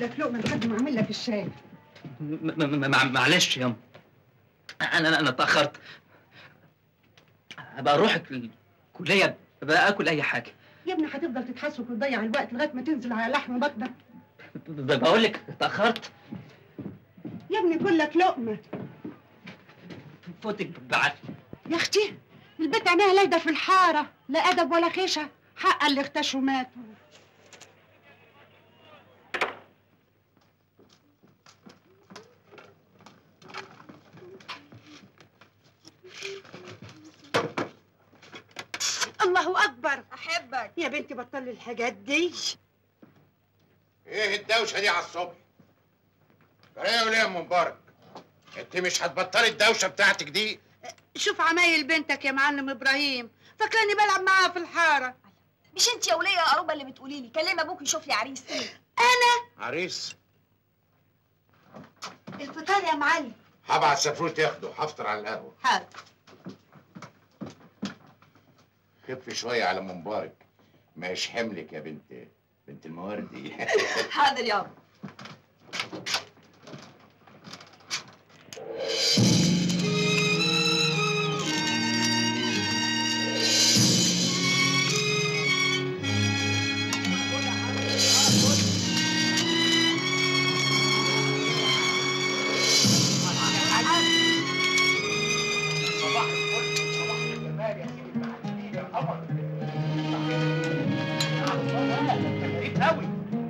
لك لقمه لحد ما اعمل لك الشاي م- م- م- مع- معلش يا انا انا اتاخرت ابقى اروح الكليه ابقى اكل اي حاجه يا ابني هتفضل تتحسك وتضيع الوقت لغايه ما تنزل على لحم بطنك ب- بقول لك اتاخرت يا ابني كلك لقمه فوتك بعافيه يا اختي البيت عينيها لايده في الحاره لا ادب ولا خيشه حق اللي اختشوا ماتوا الله اكبر احبك يا بنتي بطلي الحاجات دي ايه الدوشه دي على الصبح؟ جرايه ولا يا ام مبارك؟ انت مش هتبطلي الدوشه بتاعتك دي؟ شوف عمايل بنتك يا معلم ابراهيم فاكراني بلعب معاها في الحاره مش انت يا وليه يا قروبه اللي بتقولي لي كلم ابوك يشوف لي عريس عريس الفطار يا معلم هبعت سفروت ياخده هفطر على القهوه حاضر خف شويه على ام مبارك مش حملك يا بنت بنت المواردي حاضر يابا صباح الفل صباح الجمال يا سيدي المعلمين يا قمر غريب قوي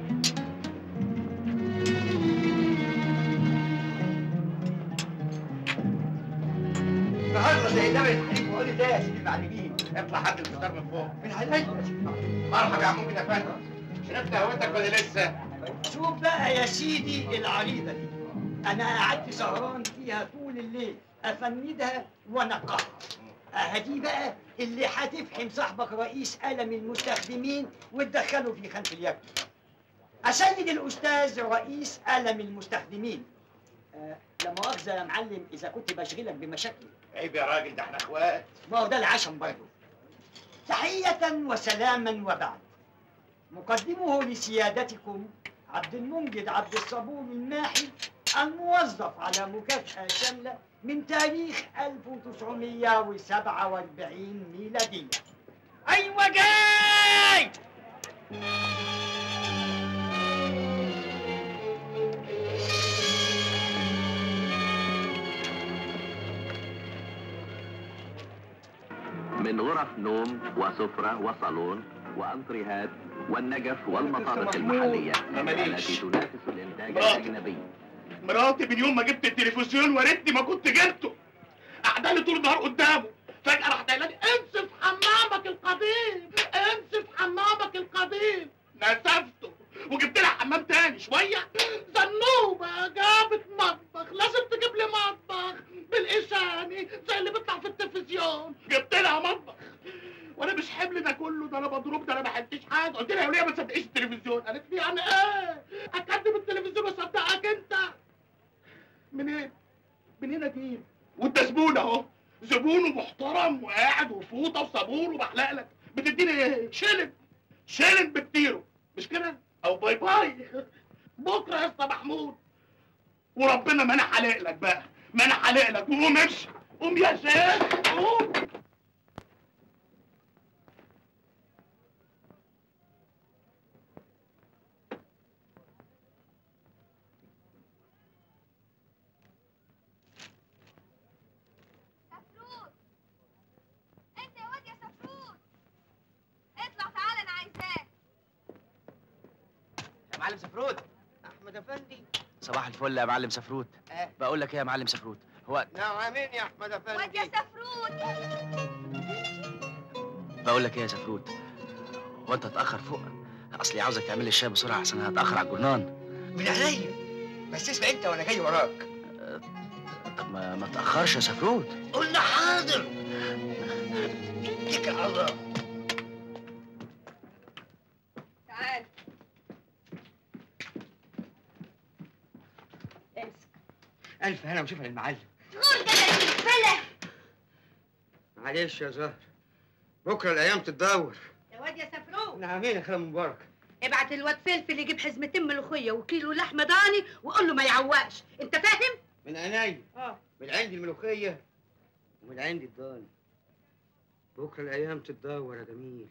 النهارده زي ده بيتحرك وقول ده يا سيدي المعلمين اطلع هات الفطار من فوق من عينيا يا سيدي المعلمين مرحبا يا عمو كده فندم شربت قهوتك ولا لسه؟ شوف بقى يا سيدي العريضه دي انا قعدت سهران فيها طول الليل افندها وانقاها هدي بقى اللي هتفحم صاحبك رئيس قلم المستخدمين وتدخله في خلف اليد اسيد الاستاذ رئيس قلم المستخدمين آه، لا مؤاخذه يا معلم اذا كنت بشغلك بمشاكلي عيب يا راجل ده احنا اخوات ما هو ده العشم برضه تحية وسلاما وبعد مقدمه لسيادتكم عبد المنجد عبد الصبور الماحي الموظف على مكافأة شاملة من تاريخ 1947 ميلادية أيوة جاي من غرف نوم وسفرة وصالون وأنتريهات والنجف والمطابخ المحلية مماليش. التي تنافس الإنتاج مراتي. الأجنبي مراتي من يوم ما جبت التلفزيون وريتني ما كنت جبته قاعده لي طول النهار قدامه فجاه راحت قايله لي انسف حمامك القديم انسف حمامك القديم نسفته وجبت لها حمام تاني شويه زنوبه جابت مطبخ لازم تجيب لي مطبخ بالاشاني زي اللي بيطلع في التلفزيون جبت لها مطبخ وانا مش حمل ده كله ده انا مضروب ده انا ما حدش حاجه قلت لها يا وليه ما تصدقيش التلفزيون قالت لي يعني ايه اكدب التلفزيون واصدقك انت منين منين اجيب وانت زبون اهو زبون ومحترم وقاعد وفوطه وصابون وبحلق لك بتديني ايه شيلن شيلن بكتيره مش كده او باي باي بكره يا اسطى محمود وربنا ما انا حالق لك بقى ما انا حالق لك وقوم امشي قوم يا شيخ قوم سفروت انت يا واد يا سفروت اطلع تعالى انا عايزاك يا معلم سفروت احمد افندي صباح الفل يا معلم سفروت آه. بقول لك ايه يا معلم سفروت هو نعمين يا احمد واد يا سفروت بقول لك ايه يا سفروت هو انت هتاخر فوق اصلي عاوزك تعمل لي الشاي بسرعه عشان هتاخر على الجرنان من عينيا بس اسمع انت وانا جاي وراك طب ما ما تاخرش يا سفروت قلنا حاضر اتكل على الله تعال امسك الف هنا وشوف المعلم غور جدك فلا معلش يا زهر بكره الايام تتدور يا واد يا سفروت نعمين يا خالة مبارك ابعت الواد فلفل يجيب حزمتين ملوخيه وكيلو لحمه ضاني وقول له ما يعوقش انت فاهم من عينيا اه من عندي الملوخية ومن عندي الضاني بكرة الأيام تتدور يا جميل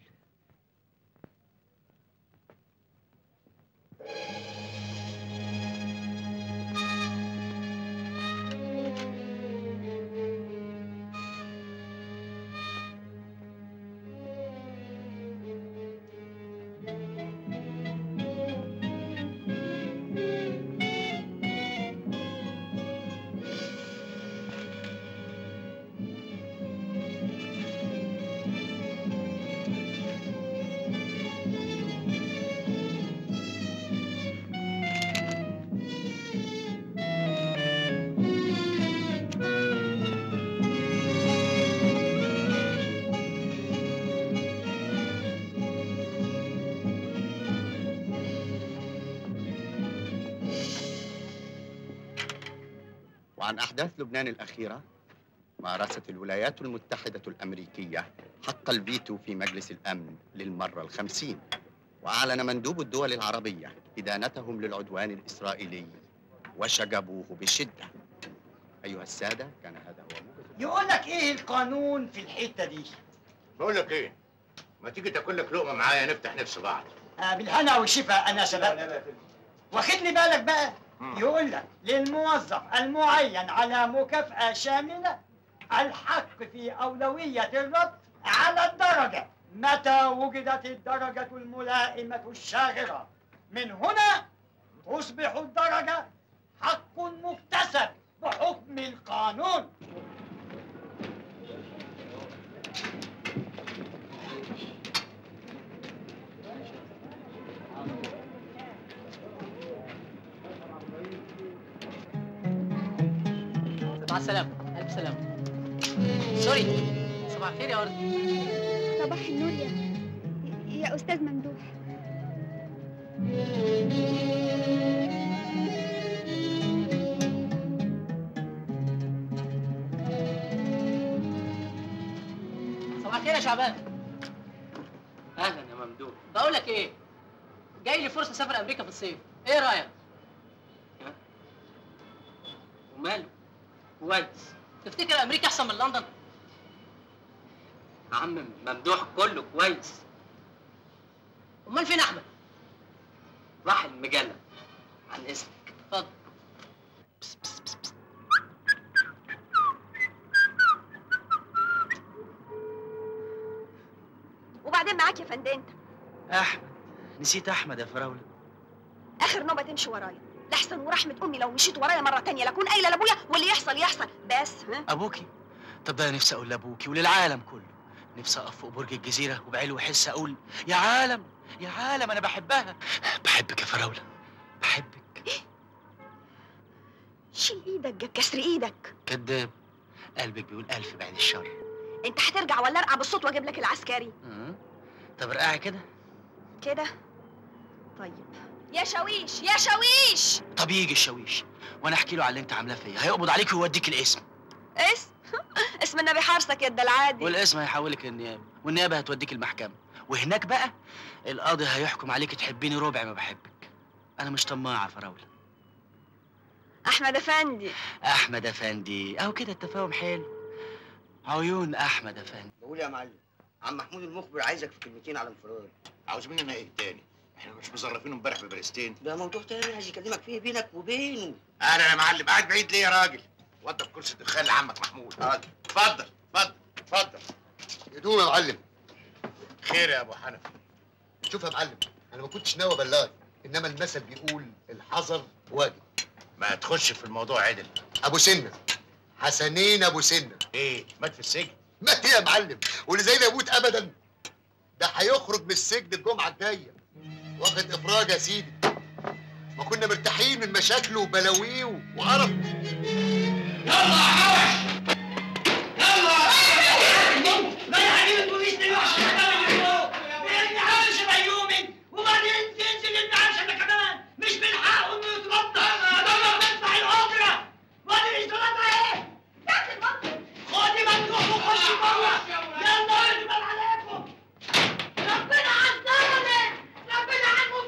وعن أحداث لبنان الأخيرة مارست الولايات المتحدة الأمريكية حق الفيتو في مجلس الأمن للمرة الخمسين وأعلن مندوب الدول العربية إدانتهم للعدوان الإسرائيلي وشجبوه بشدة أيها السادة كان هذا هو موقف يقول لك إيه القانون في الحتة دي؟ بقول لك ايه ما تيجي تاكل لك لقمه معايا نفتح نفس بعض آه بالهنا والشفا أنا سبقت واخد لي بالك بقى يقول لك للموظف المعين على مكافأة شاملة الحق في أولوية الرد على الدرجة متى وجدت الدرجة الملائمة الشاغرة من هنا تصبح الدرجة حق مكتسب بحكم القانون مع السلامة ألف سلامة سوري صباح الخير يا ورد صباح النور يا يا استاذ ممدوح صباح الخير يا شعبان اهلا يا ممدوح بقول لك إيه جاي لي فرصة أسافر أمريكا في الصيف إيه رأيك؟ وماله كويس تفتكر أمريكا أحسن من لندن؟ يا عم ممدوح كله كويس أمال فين أحمد؟ راح المجله عن اسمك اتفضل وبعدين معاك يا فندم احمد نسيت احمد يا فراوله اخر نوبه تمشي ورايا لحسن ورحمه امي لو مشيت ورايا مره تانية لاكون قايله لابويا واللي يحصل يحصل بس ها ابوكي طب ده انا نفسي اقول لابوكي وللعالم كله نفسي اقف فوق برج الجزيره وبعلو حس اقول يا عالم يا عالم انا بحبها بحبك يا فراوله بحبك شيل ايدك جاب كسر ايدك كداب قلبك بيقول الف بعد الشر انت هترجع ولا ارقع بالصوت واجيب لك العسكري أه؟ طب ارقعي كده كده طيب يا شاويش يا شاويش طب يجي الشاويش وانا احكي له على اللي انت عاملاه فيا هيقبض عليك ويوديك الاسم اسم اسم النبي حارسك يا العادي والاسم هيحولك النيابه والنيابه هتوديك المحكمه وهناك بقى القاضي هيحكم عليك تحبيني ربع ما بحبك انا مش طماعه يا فراوله احمد افندي احمد افندي اهو كده التفاهم حلو عيون احمد افندي بقول يا معلم عم محمود المخبر عايزك في كلمتين على انفراد عاوز مننا ايه تاني احنا مش مظرفينه امبارح ببرستين ده موضوع تاني عايز يكلمك فيه بينك وبينه انا يا معلم قاعد بعيد ليه يا راجل وضب كرسي الدخان لعمك محمود حاضر اتفضل اتفضل اتفضل هدوم يا معلم خير يا ابو حنفي شوف يا معلم انا ما كنتش ناوي ابلغك انما المثل بيقول الحذر واجب ما تخش في الموضوع عدل ابو سنه حسنين ابو سنه ايه مات في السجن مات ايه يا معلم واللي زي ده يموت ابدا ده هيخرج من السجن الجمعه الجايه واخد افراج يا سيدي ما كنا مرتاحين من مشاكله وبلاويه وقرفه لا يا حبيبي البوليس دلوقتي لان عامل شبه يومي وبعدين تنزل المعاش انا كمان مش من حقه انه يتغطى بدل تدفع الاجره وبعدين اشتغلنا ايه؟ خدي ممدوح وخشي جوه يلا اجمل عليكم ربنا عزمنا ربنا عنه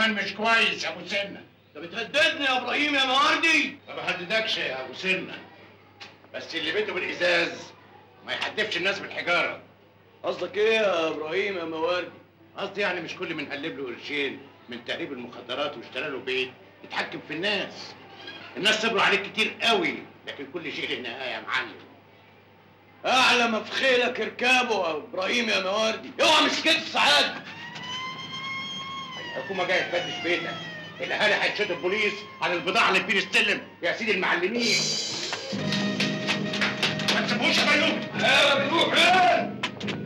كمان مش كويس يا ابو سنه انت بتهددني يا ابراهيم يا مواردي ما بهددكش يا ابو سنه بس اللي بيته بالازاز ما يحدفش الناس بالحجاره قصدك ايه يا ابراهيم يا مواردي قصدي يعني مش كل من قلب له قرشين من تهريب المخدرات واشترى له بيت يتحكم في الناس الناس صبروا عليك كتير قوي لكن كل شيء له نهايه يا معلم اعلى ما في خيلك اركبه يا ابراهيم يا مواردي اوعى مش كده سعاد الحكومه جايه تفتش بيتك الاهالي هيتشدوا البوليس على البضاعه اللي بين السلم يا سيدي المعلمين ما تسيبوش يا بيوم يا بتروح فين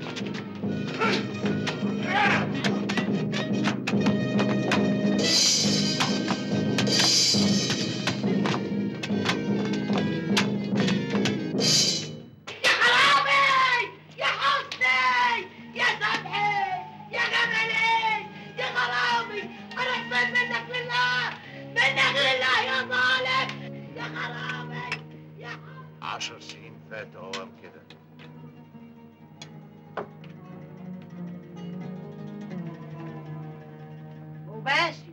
يا حرامي يا حسني يا سبحي يا جمالي يا غرامي انا اقسم منك لله منك لله يا ظالم يا حرامي يا عشر سنين فاتوا اوام كده غباشي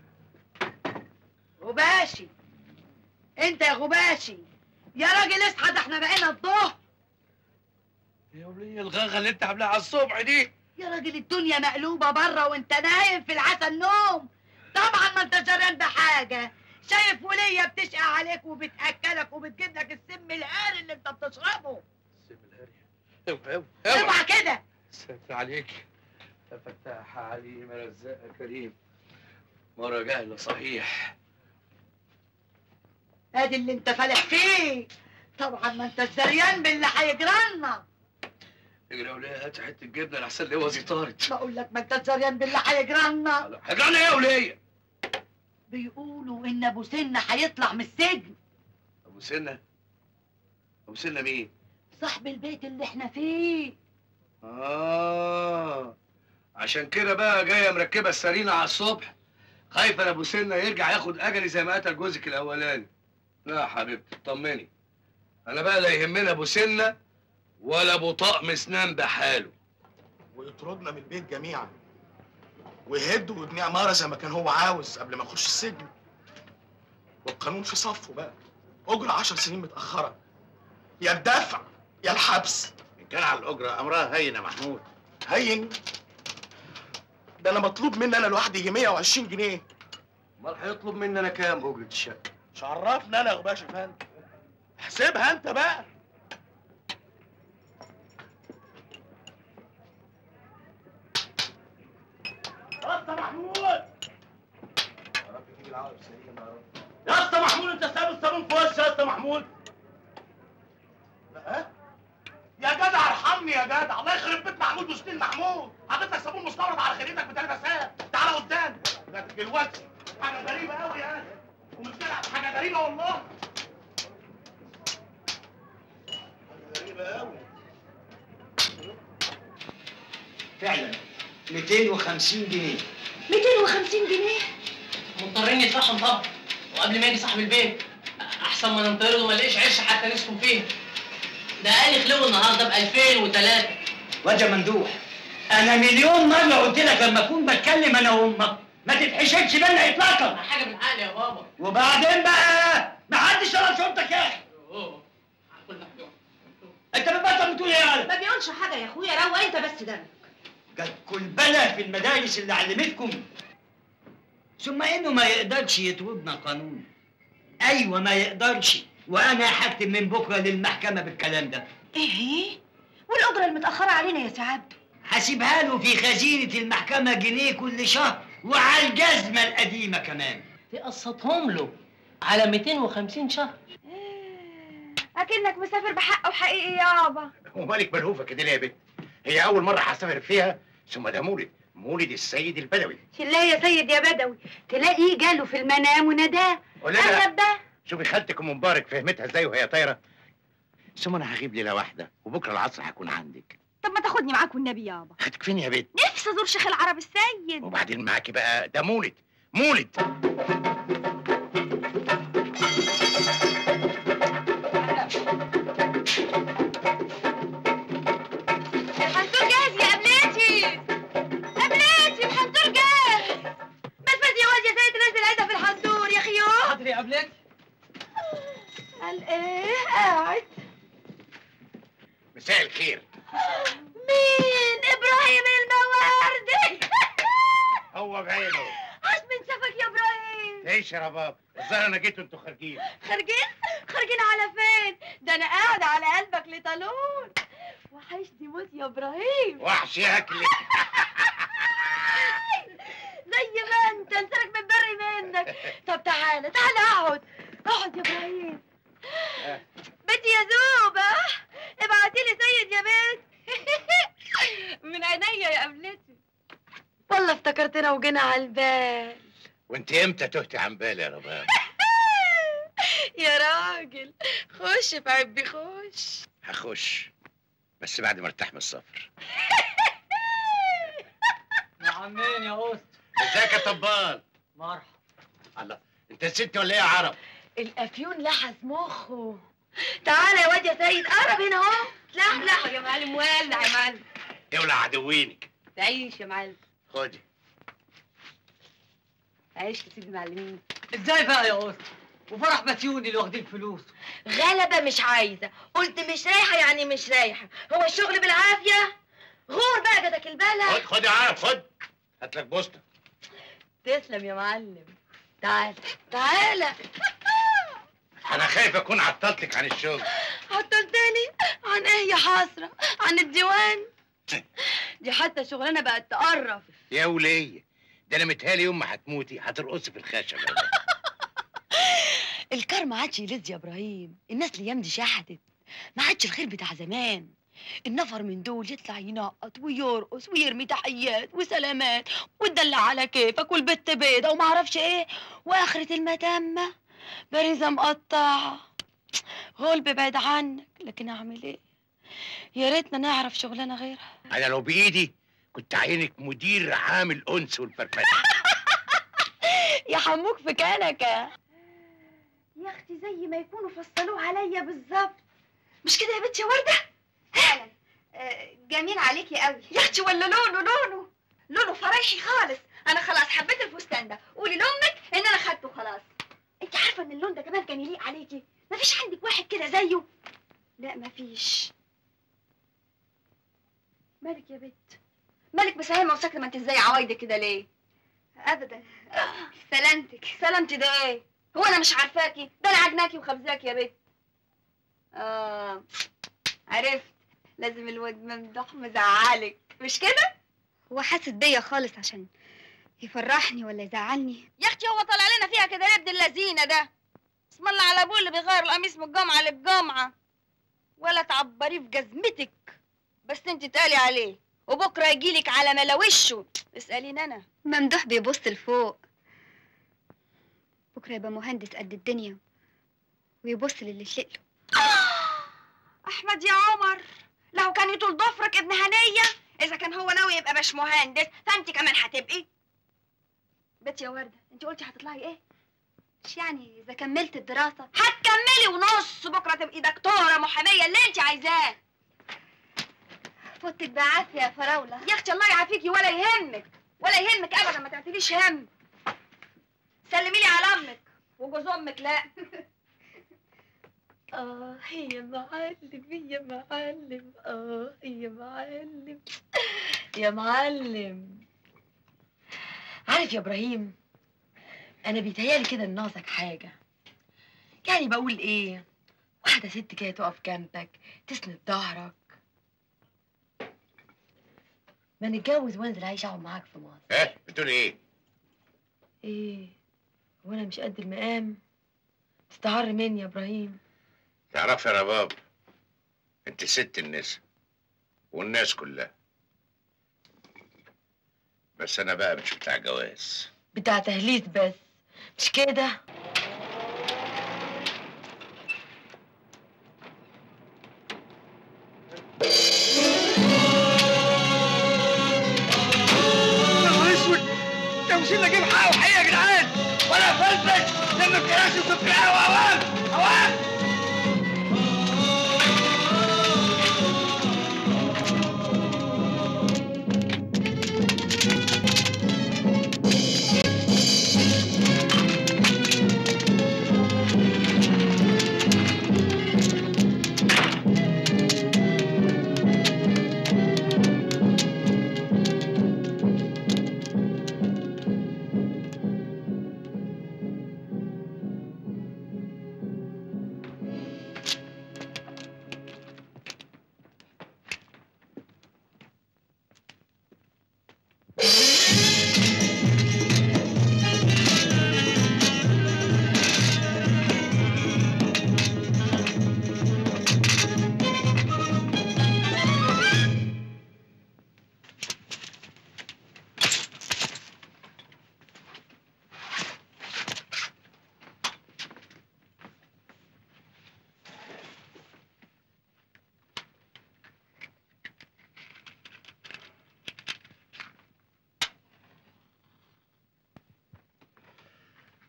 غباشي انت يا غباشي يا راجل اصحى ده احنا بقينا الظهر يا وليه الغاغه اللي انت عاملاها على الصبح دي يا راجل الدنيا مقلوبه بره وانت نايم في العسل نوم طبعا ما انت جريان بحاجه شايف وليه بتشقى عليك وبتاكلك وبتجيب لك السم الهاري اللي انت بتشربه سيب الهري اوعى اوعى اوعى كده ستر عليك يا فتاح عليم يا رزاق يا كريم مرة جهل صحيح ادي اللي انت فالح فيه طبعا ما انت جريان باللي هيجرالنا اجري يا وليه هات حته جبنه لحسن لي وزي طارت بقول لك ما انت جريان باللي هيجرالنا هجرنا ايه يا وليه بيقولوا ان ابو سنه هيطلع من السجن ابو سنه ابو سنه مين صاحب البيت اللي احنا فيه اه عشان كده بقى جايه مركبه السرينه على الصبح خايفه ابو سنه يرجع ياخد اجلي زي ما قتل جوزك الاولاني لا يا حبيبتي اطمني انا بقى لا يهمنا ابو سنه ولا ابو طقم اسنان بحاله ويطردنا من البيت جميعا ويهد ويبني عمارة زي ما كان هو عاوز قبل ما نخش السجن والقانون في صفه بقى أجرة عشر سنين متأخرة يا الدفع يا الحبس ان كان على الاجره امرها هين يا محمود هين ده أنا مطلوب مني أنا لوحدي يجي 120 جنيه امال هيطلب مني انا كام اجره الشقه مش عرفني أنا يا غباش فندم احسبها أنت بقى يا اسطى محمود يا اسطى محمود انت سايب الصابون في وشي يا اسطى محمود لا يا جدع ارحمني يا جدع الله يخرب بيت محمود وسنين محمود حطيت لك صابون مستورد على خليتك بثلاث ساعات تعالى قدام ده دلوقتي حاجه غريبه قوي يعني ومش بلعب حاجه غريبه والله غريبه قوي فعلا 250 جنيه 250 جنيه مضطرين ندفعهم طبعا وقبل ما يجي صاحب البيت احسن ما ننطرد وما نلاقيش عش حتى نسكن فيها ده قال يخلقوا النهارده ب 2003 وجه مندوح انا مليون مره قلت لك لما اكون بتكلم انا وامك ما تتحشدش بينا اطلاقا حاجه بالعقل يا بابا وبعدين بقى ما حدش طلب شرطك يا اخي أوه. انت بتبطل بتقول ايه يا ما بيقولش حاجه يا اخويا روق انت بس دمك جت كلبله في المدارس اللي علمتكم ثم انه ما يقدرش يطردنا قانون ايوه ما يقدرش وانا هكتب من بكره للمحكمه بالكلام ده ايه والاجره المتاخره علينا يا سعاد هسيبها له في خزينه المحكمه جنيه كل شهر وعلى الجزمه القديمه كمان تقسطهم له على 250 شهر اكنك مسافر بحق وحقيقي يابا ومالك ملهوفه كده ليه يا بنت هي اول مره هسافر فيها ثم ده مولد مولد السيد البدوي لا يا سيد يا بدوي تلاقيه جاله في المنام وناداه قول لها قلب ده شوفي خالتك ام مبارك فهمتها ازاي وهي طايره ثم انا هغيب ليله واحده وبكره العصر هكون عندك طب ما تاخدني معاك والنبي يابا خدك فين يا بنت نفسي ازور شيخ العرب السيد وبعدين معاكي بقى ده مولد مولد الحنطور جاهز يا قبلتي قبلتي الحنطور جاهز بس بس هو بعينه عاش من شافك يا ابراهيم تعيش يا رباب الظاهر انا جيت وانتوا خارجين خارجين خارجين على فين ده انا قاعده على قلبك لطالون وحشني موت يا ابراهيم وحش ياكلك زي ما انت انسانك متبري منك طب تعالى تعالى اقعد اقعد يا ابراهيم بنتي يا زوبة ابعتي لي سيد يا بنت من عينيا يا قبلتي والله افتكرتنا وجينا على البال وانت امتى تهتي عن بالي يا رباب يا راجل خش في عبي خش هخش بس بعد ما ارتاح من السفر يا عمين يا قسط ازيك يا طبال مرحبا الله انت نسيتني ولا ايه يا عرب الافيون لحس مخه تعالى يا واد يا سيد قرب هنا اهو لا لا يا معلم ولع يا معلم اولع عدوينك تعيش يا معلم خدي عيش يا سيدي المعلمين ازاي بقى يا قسط وفرح بسيوني اللي واخدين فلوسه غلبة مش عايزة قلت مش رايحة يعني مش رايحة هو الشغل بالعافية غور بقى جدك البلد خد خد يا عرب خد هات لك بوسطه تسلم يا معلم تعال تعالى انا خايف اكون عطلتك عن الشغل عطلتني عن ايه يا حسرة عن الديوان دي حتى شغلانة بقت تقرف يا وليه ده انا متهيألي يوم ما هتموتي هترقصي في الخشب الكار ما عادش يلذ يا ابراهيم الناس الايام دي شحتت ما عادش الخير بتاع زمان النفر من دول يطلع ينقط ويرقص ويرمي تحيات وسلامات وتدلع على كيفك والبت بيضة وما اعرفش ايه واخرة المتمة بارزة مقطعة غلب بعيد عنك لكن اعمل ايه يا ريتنا نعرف شغلانة غيرها انا لو بايدي كنت عينك مدير عام الانس والفرفشه يا حموك في كنكة يا اختي زي ما يكونوا فصلوه عليا بالظبط مش كده يا بنت يا ورده فعلا جميل عليكي قوي يا اختي ولا لونه لونه لونه فرايحي خالص انا خلاص حبيت الفستان ده قولي لامك ان انا خدته خلاص انت عارفه ان اللون ده كمان كان يليق عليكي مفيش عندك واحد كده زيه لا مفيش مالك يا بنت مالك مساهمه وساكته ما انت ازاي عوايدك كده ليه ابدا سلامتك سلامتي ده ايه هو انا مش عارفاكي ده انا عجناكي وخبزاكي يا بنت اه عرفت لازم الواد ممدوح مزعلك مش كده هو حاسس بيا خالص عشان يفرحني ولا يزعلني يا اختي هو طالع لنا فيها كده ليه ابن اللذينه ده اسم الله على ابوه اللي بيغير القميص من الجمعه للجمعه ولا تعبريه في جزمتك بس انت تقالي عليه وبكره يجيلك على ملاوشه اساليني انا ممدوح بيبص لفوق بكره يبقى مهندس قد الدنيا ويبص للي شقله احمد يا عمر لو كان يطول ضفرك ابن هنيه اذا كان هو ناوي يبقى باش مهندس فانت كمان هتبقي بنت يا ورده انت قلتي هتطلعي ايه مش يعني اذا كملت الدراسه هتكملي ونص بكره تبقي دكتوره محاميه اللي انت عايزاه فوتك بعافيه يا فراوله يا اختي الله يعافيكي ولا يهمك ولا يهمك ابدا ما تعتليش هم سلمي لي على امك وجوز امك لا اه يا معلم يا معلم اه يا معلم يا معلم عارف يا ابراهيم انا بيتهيالي كده ان ناقصك حاجه يعني بقول ايه واحده ست كده تقف جنبك تسند ظهرك ما نتجوز وانزل عايش اقعد معاك في مصر ها بتقول ايه ايه هو انا مش قد المقام تستعر مني يا ابراهيم تعرف يا رباب انت ست الناس والناس كلها بس انا بقى مش بتاع جواز بتاع تهليس بس مش كده يا نهار اسود تمثيل نجيب حقه حقيقه يا جدعان ولا فلفل لما الكراسي وفي القهوه اوام اوام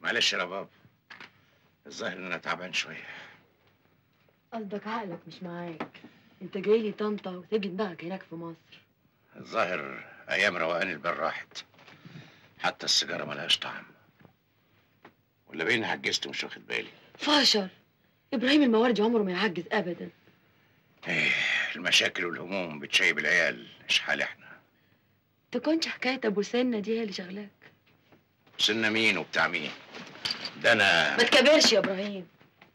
معلش يا رباب الظاهر ان انا تعبان شويه قصدك عقلك مش معاك انت جاي لي طنطا وسايب لي دماغك هناك في مصر الظاهر ايام روقان البال راحت حتى السيجاره ملهاش طعم ولا بين عجزت ومش واخد بالي فاشل ابراهيم المواردي عمره ما يعجز ابدا ايه المشاكل والهموم بتشيب العيال مش حال احنا تكونش حكايه ابو سنه دي هي اللي شغلاك سنة مين وبتاع مين ده انا ما تكبرش يا ابراهيم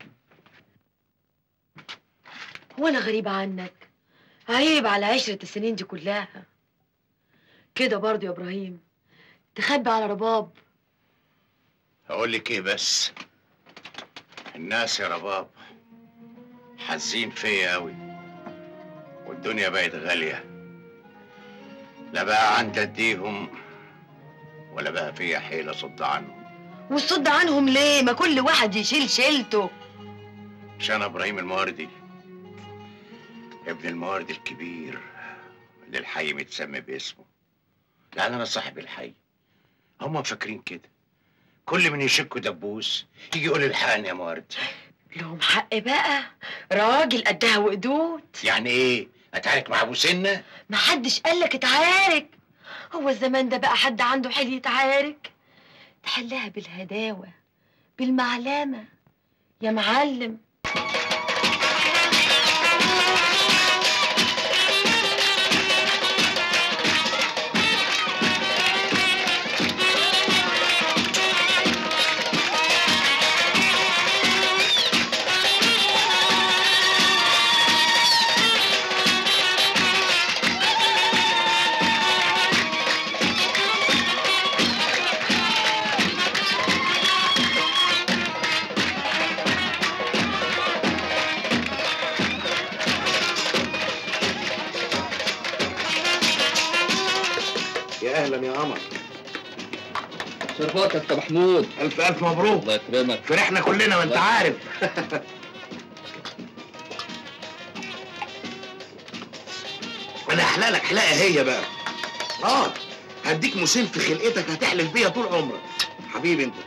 هو انا غريبه عنك عيب على عشره السنين دي كلها كده برضه يا ابراهيم تخبي على رباب هقول لك ايه بس الناس يا رباب حاسين فيا قوي والدنيا بقت غاليه لا بقى عندي اديهم ولا بقى فيا حيله صد عنهم والصد عنهم ليه ما كل واحد يشيل شيلته عشان ابراهيم المواردي ابن المواردي الكبير اللي الحي متسمي باسمه يعني انا صاحب الحي هم فاكرين كده كل من يشكوا دبوس يجي يقول الحقني يا مواردي لهم حق بقى راجل قدها وقدود يعني ايه اتعارك مع ابو سنه ما حدش قالك اتعارك هو الزمان ده بقى حد عنده حل يتعارك تحلها بالهداوة بالمعلمة يا معلم يا اهلا يا قمر شرفاتك يا محمود الف الف مبروك الله يكرمك فرحنا كلنا ما انت عارف انا احلالك حلاقه هي بقى اه هديك مسيل في خلقتك هتحلف بيها طول عمرك حبيبي انت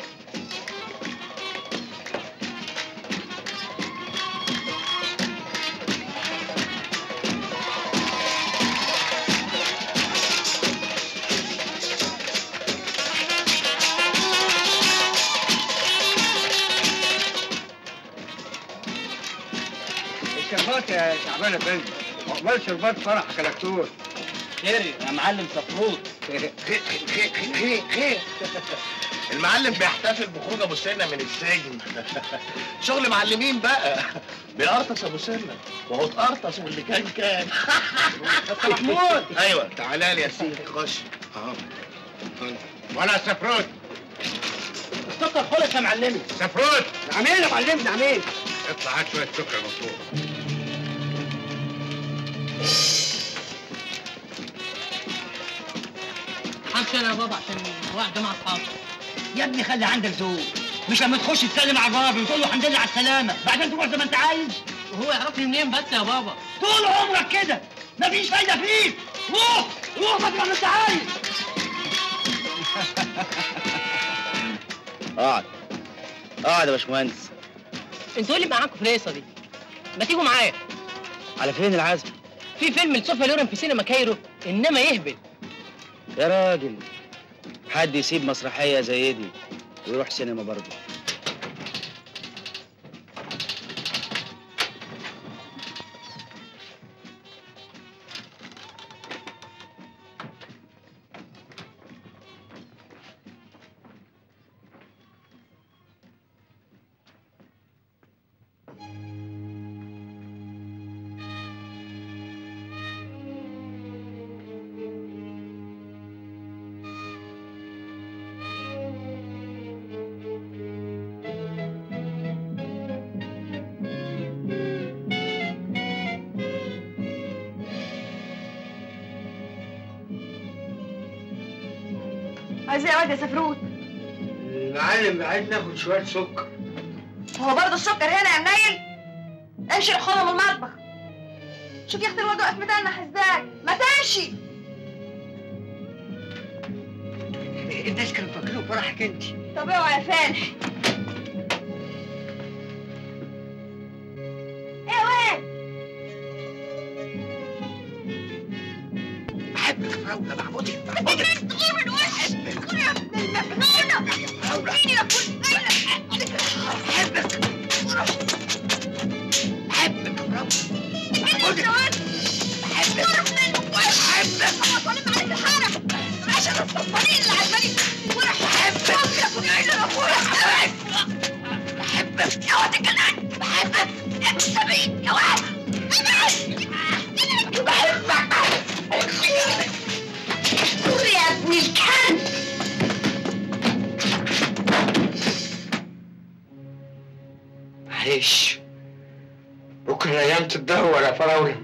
الشربات يا شعبان يا فندم عقبال شربات فرحك يا دكتور خير يا معلم صفروت خير خير خير خير المعلم بيحتفل بخروج ابو سنه من السجن شغل معلمين بقى بيقرطس ابو سنه وهو اتقرطس واللي كان كان محمود ايوه تعالى لي يا سيدي خش اه ولا سفروت السكر خلص يا معلمي سفروت نعمين يا معلم نعمين اطلع هات شويه سكر مطلوب حبش انا يا بابا عشان واحده مع اصحابي يا ابني خلي عندك ذوق مش لما تخش تسلم على الراجل وتقول له الحمد لله على السلامه بعدين تروح زي ما انت عايز وهو يعرفني منين بس يا بابا طول عمرك كده مفيش فايده فيك روح روح ما انت عايز اقعد اقعد يا باشمهندس انتوا اللي معاكم في الهيصه دي ما تيجوا معايا على فين العزم في فيلم لصوفيا لورن في سينما كايرو انما يهبل يا راجل حد يسيب مسرحيه زي دي ويروح سينما برضه عايز ايه يا واد يا سفروت المعلم عايز ناخد شويه سكر هو برضه السكر هنا يا منيل امشي روح من المطبخ شوف يا اختي الواد واقف متنح ازاي ما تمشي الناس كانوا فاكرين فرحك انت طب اوعى يا فالح اوعى بحبك يا فراوله بعبدك بعبدك تغور من وشك يا ابن المجنونه مين يا كل بحبك بحبك يا فراوله بعبدك بحبك بحبك طالب عليك الحرم عشان الصفارين اللي عمالين وراح بحبك يا كل عيله ابويا بحبك يا واد الجنان بحبك يا سبعين يا واد بحبك دور يا ابن الكلب معلش بكره الايام تتدهور يا فراوله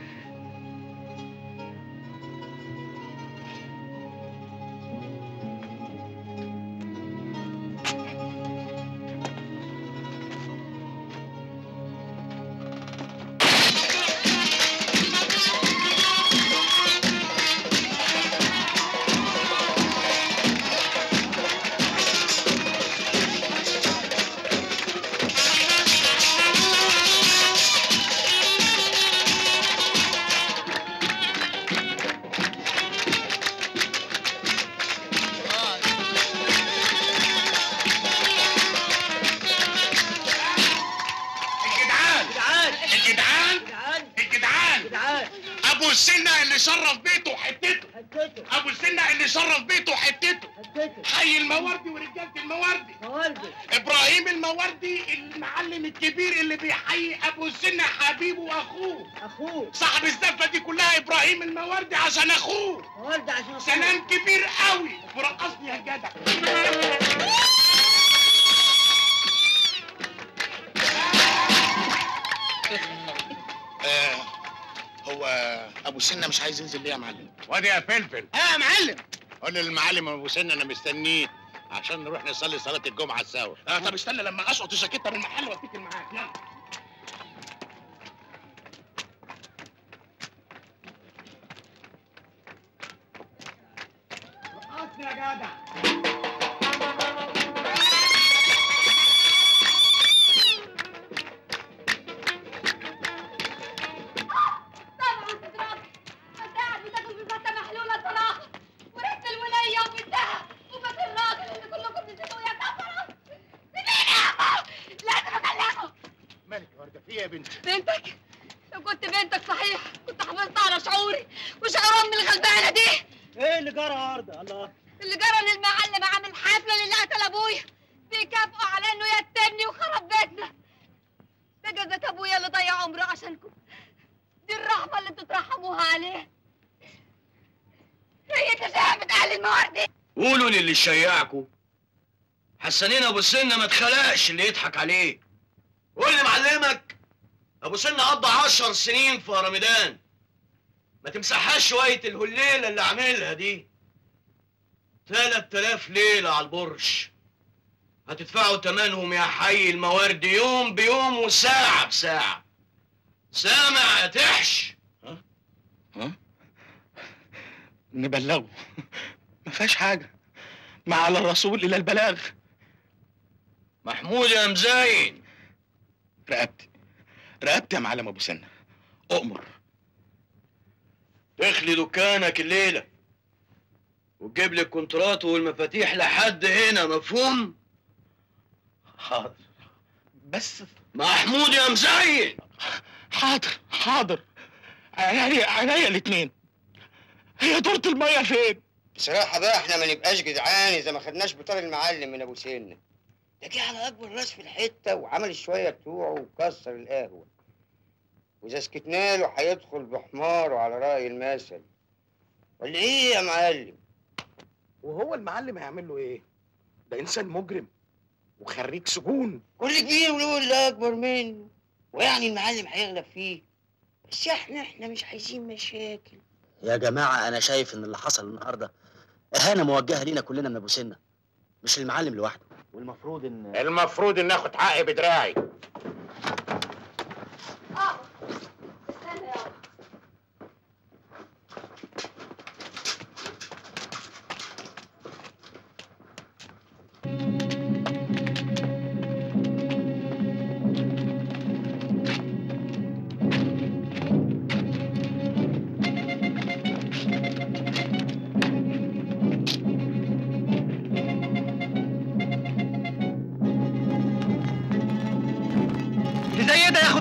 الجدعان الجدعان الجدعان ابو السنه اللي شرف بيته وحتته ابو السنه اللي شرف بيته وحتته حي المواردي ورجاله المواردي ابراهيم المواردي المعلم الكبير اللي بيحيي ابو السنه حبيبه واخوه اخوه صاحب الزفه دي كلها ابراهيم المواردي عشان اخوه مواردي عشان سلام كبير قوي ورقصني يا جدع آه هو ابو سنه مش عايز ينزل ليه يا معلم وادي يا فلفل اه يا معلم قول للمعلم ابو سنه انا مستنيه عشان نروح نصلي صلاه الجمعه سوا آه طب استنى لما اشقط الجاكيته من المحل واتكل معاك يلا رقصني يا جدع طبعا تضرب انت قاعد بتاكل بالفتة محلولة صراحة وريحة الولية وبالذهب وبس الراجل اللي كلكم نسيتوه يا كفرة لازم اكلمه مالك يا ورده في ايه يا بنتي بنتك لو كنت بنتك صحيح كنت حافظت على شعوري وشعور امي الغلبانة دي ايه اللي جرى يا ارض الله اللي جرى ان المعلم عامل حفلة للي قتل ابويا بيكافئوا على انه يتمني وخرب بيتنا ده جزات ابويا اللي ضيع عمره عشانكم دي الرحمة اللي انتوا ترحموها عليه هي تشابت اهل المواردي قولوا للي شيعكوا حسنين ابو السنه ما اتخلقش اللي يضحك عليه قول لي معلمك ابو سنه قضى عشر سنين في رمضان ما تمسحهاش شويه الهليله اللي عاملها دي تلات آلاف ليله على البرج هتدفعوا تمنهم يا حي الموارد يوم بيوم وساعه بساعه سامع يا تحش نبلغه ما فيهاش حاجه ما على الرسول الا البلاغ محمود يا مزاين رقبتي رقبتي يا معلم ابو سنه اؤمر تخلي دكانك الليله وتجيب لي الكونترات والمفاتيح لحد هنا مفهوم؟ حاضر بس محمود يا مزين حاضر حاضر عينيا عينيا الاتنين هي دورة المية فين؟ بصراحة بقى احنا ما نبقاش جدعان إذا ما خدناش بطار المعلم من أبو سنة. ده جه على أكبر راس في الحتة وعمل الشوية بتوعه وكسر القهوة. وإذا سكتنا له هيدخل بحماره على رأي المثل. ولا إيه يا معلم؟ وهو المعلم هيعمل له ايه؟ ده انسان مجرم وخريج سجون كل كبير وله اللي أكبر منه. ويعني المعلم هيغلب فيه. بس احنا احنا مش عايزين مشاكل. يا جماعة أنا شايف إن اللي حصل النهاردة إهانة موجهة لينا كلنا من أبو سنة مش المعلم لوحده والمفروض إن المفروض ان اخد حقي بدراعي اه استنى يا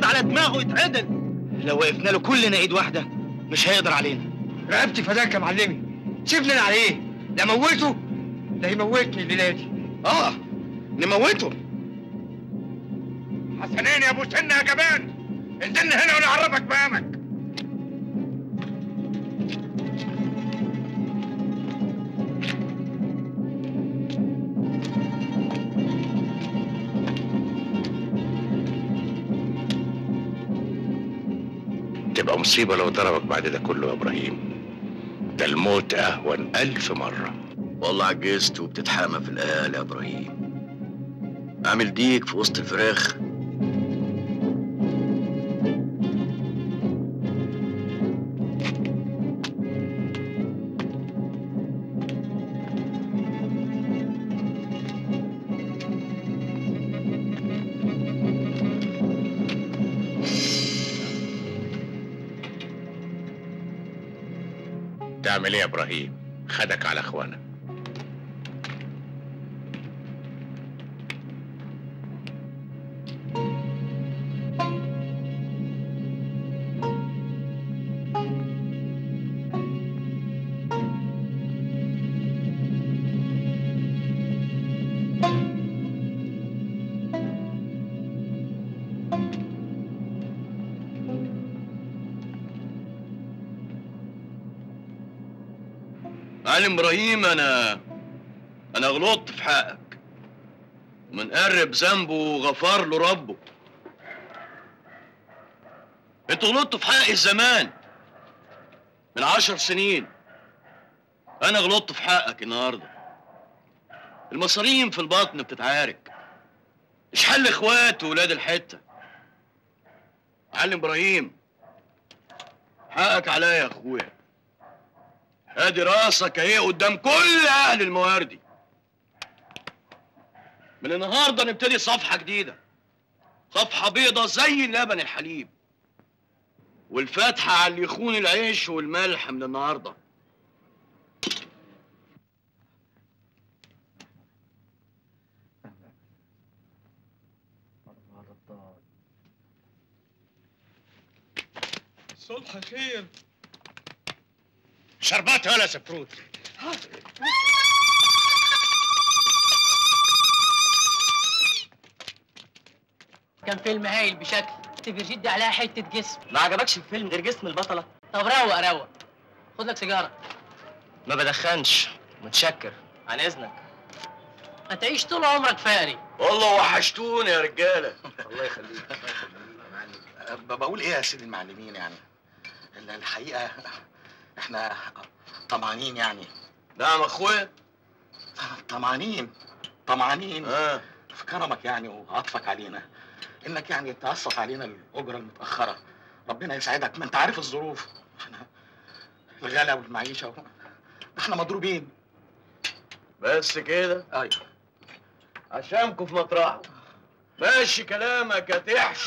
ياخد على دماغه يتعدل لو وقفنا له كلنا ايد واحده مش هيقدر علينا رقبتي فداك يا معلمي سيبني انا عليه لا موته لا يموتني الليله دي اه نموته حسنين يا ابو سنه يا جبان انزلنا هنا ونعرفك مقامك تبقى مصيبة لو ضربك بعد ده كله يا إبراهيم ده الموت أهون ألف مرة والله عجزت وبتتحامى في الآل يا إبراهيم عامل ديك في وسط الفراخ تعمل إيه يا إبراهيم خدك على إخوانك معلم ابراهيم انا انا غلطت في حقك من قرب ذنبه وغفر له ربه انتوا غلطتوا في حقي زمان من عشر سنين انا غلطت في حقك النهارده المصارين في البطن بتتعارك مش حل اخوات وولاد الحته معلم ابراهيم حقك عليا يا اخويا ادي راسك اهي قدام كل اهل المواردي من النهارده نبتدي صفحه جديده صفحه بيضه زي لبن الحليب والفاتحه على اللي يخون العيش والملح من النهارده صلح خير شربات ولا سفروت كان فيلم هايل بشكل تفر جدي عليها حته جسم ما عجبكش الفيلم غير جسم البطله طب روق روق خد لك سيجاره ما بدخنش متشكر عن اذنك هتعيش طول عمرك فقري والله وحشتوني يا رجاله الله يخليك ب- بقول ايه يا سيدي المعلمين يعني ال- الحقيقه احنا طمعانين يعني نعم اخويا طمعانين طمعانين آه. في كرمك يعني وعطفك علينا انك يعني تقسط علينا الاجره المتاخره ربنا يسعدك ما انت عارف الظروف احنا الغلا والمعيشه و... احنا مضروبين بس كده ايوه عشانكم في مطرحه ماشي كلامك يا تحشي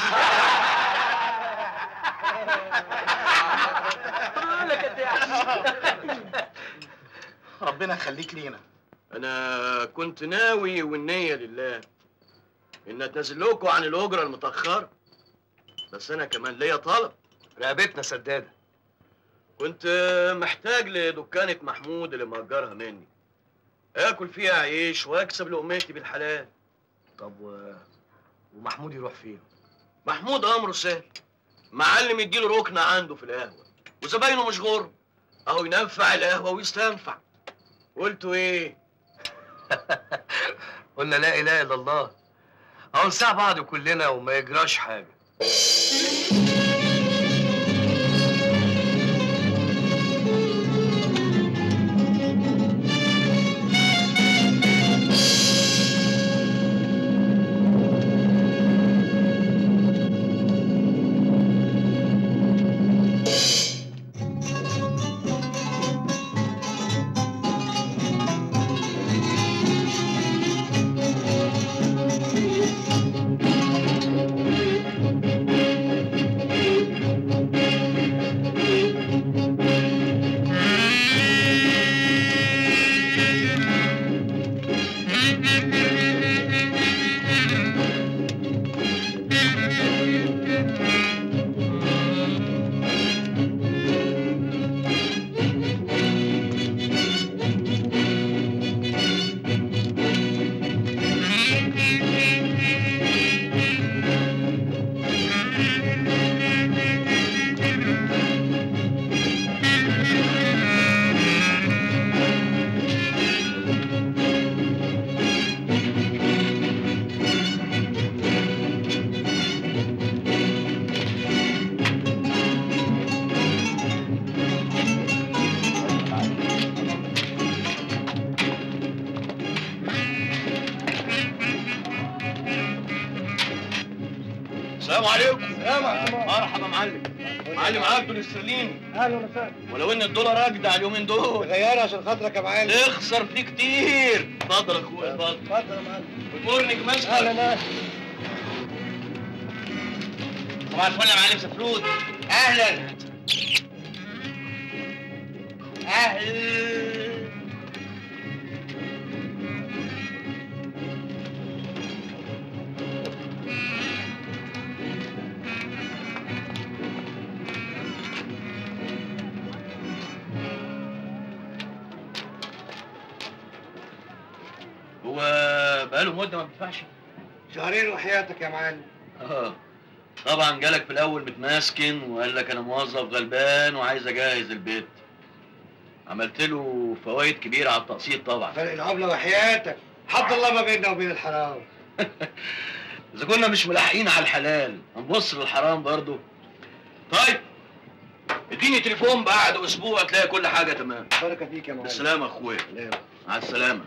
ربنا يخليك لينا انا كنت ناوي والنيه لله ان اتنازل لكم عن الاجره المتاخره بس انا كمان ليا طلب رقبتنا سداده كنت محتاج لدكانة محمود اللي مأجرها مني اكل فيها عيش واكسب لقمتي بالحلال طب و... ومحمود يروح فين محمود امره سهل معلم يديله ركنه عنده في القهوه وزباينه مش غر اهو ينفع القهوه ويستنفع قلتوا ايه قلنا لا اله الا الله اهو نساع بعض كلنا وما يجراش حاجه السلام عليكم السلام مرحبا معلم معلم عبده الاسترليني اهلا وسهلا ولو ان الدولار اجدع اليومين دول غيرها عشان خاطرك يا معلم اخسر فيه كتير اتفضل يا اخويا اتفضل اتفضل يا معلم جود مورنينج مستر اهلا اهلا صباح الفل يا معلم سفرود اهلا اهلا هو بقاله مده ما بيدفعش شهرين وحياتك يا معلم اه طبعا جالك في الاول متماسكن وقال لك انا موظف غلبان وعايز اجهز البيت عملت له فوائد كبيره على التقسيط طبعا فرق العملة وحياتك حد الله ما بيننا وبين الحرام اذا كنا مش ملاحقين على الحلال هنبص للحرام برضه طيب اديني تليفون بعد اسبوع تلاقي كل حاجه تمام بركة فيك يا معلم بالسلامه يا اخويا مع السلامه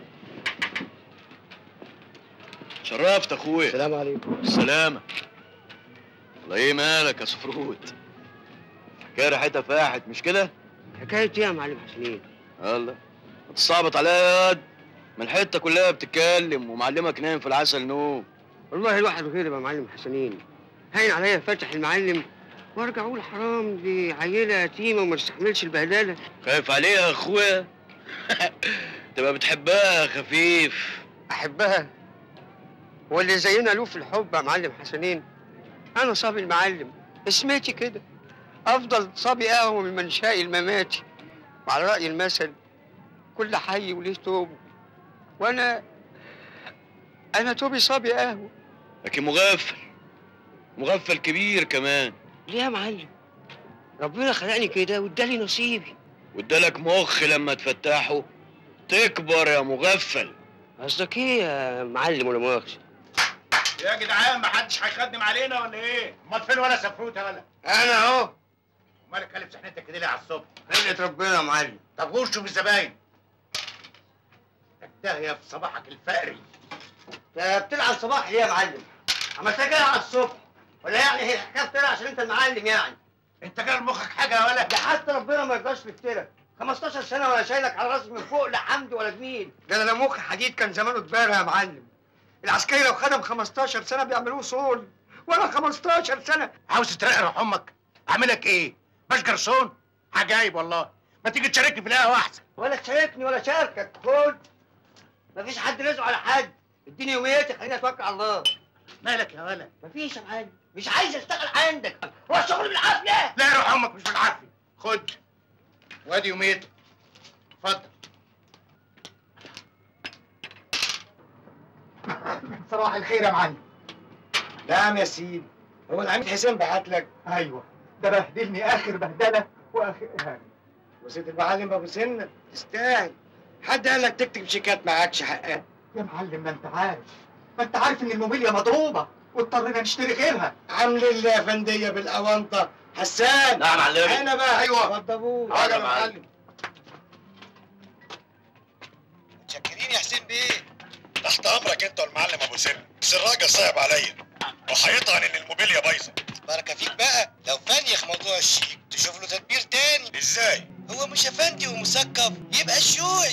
شرفت اخويا السلام عليكم السلامة والله ايه مالك يا سفروت حكاية ريحتها فاحت مش كده؟ حكاية ايه يا معلم حسنين؟ يلا ما تصعبط عليا يا واد ما الحتة كلها بتتكلم ومعلمك نايم في العسل نوم والله الواحد غير يا معلم حسنين هين عليا فتح المعلم وارجع اقول حرام دي عيله يتيمه وما تستحملش البهدله خايف عليها يا اخويا تبقى بتحبها يا خفيف احبها واللي زينا له في الحب يا معلم حسنين انا صبي المعلم اسمتي كده افضل صبي قهوه من منشاء الممات وعلى راي المثل كل حي وليه توبه وانا انا توبي صبي قهوه لكن مغفل مغفل كبير كمان ليه يا معلم ربنا خلقني كده وادالي نصيبي وادالك مخ لما تفتحه تكبر يا مغفل قصدك ايه يا معلم ولا مؤاخذه يا جدعان ما حدش هيخدم علينا ولا ايه؟ امال فين ولا سفروت يا ولا؟ انا اهو مالك كلب سحنتك كده ليه على الصبح؟ خلقة ربنا يا معلم طب غش شوف الزباين الداهية في صباحك الفقري انت بتلعب صباح ليه يا معلم؟ عملتها كده على الصبح ولا يعني هي الحكايه بتلعب عشان انت المعلم يعني انت جاي مخك حاجه يا ولا؟ ده حتى ربنا ما يرضاش يفترك 15 سنه ولا شايلك على راسي من فوق لا حمد ولا جميل ده انا لو مخي حديد كان زمانه اتبارى يا معلم العسكري لو خدم 15 سنه بيعملوه صول وانا 15 سنه عاوز تترقى روح امك اعملك ايه؟ باش جرسون؟ عجايب والله ما تيجي تشاركني في القهوه احسن ولا تشاركني ولا شاركك خد مفيش حد رزقه على حد اديني يوميتي خليني اتوكل على الله مالك يا ولا؟ مفيش يا معلم مش عايز اشتغل عندك هو الشغل بالعافيه لا روح امك مش بالعافيه خد وادي يوميتك اتفضل صباح الخير يا معلم نعم يا سيدي هو العميد حسين بعت لك ايوه ده بهدلني اخر بهدله واخر اهانه وسيد المعلم ابو سنه تستاهل حد قال لك تكتب شيكات معكش حقها يا معلم ما انت عارف ما انت عارف ان الموبيليا مضروبه واضطرينا نشتري غيرها عامل الله يا فنديه بالاونطه حسان نعم يا معلم. انا بقى أيوة. وضبوه حاضر يا معلم. متشكرين يا حسين بيه تحت امرك انت والمعلم ابو سن بس الراجل صعب عليا وهيطعن ان الموبيليا بايظه بركه فيك بقى لو فنيخ موضوع الشيك تشوف له تدبير تاني ازاي هو مش افندي ومثقف يبقى الشوي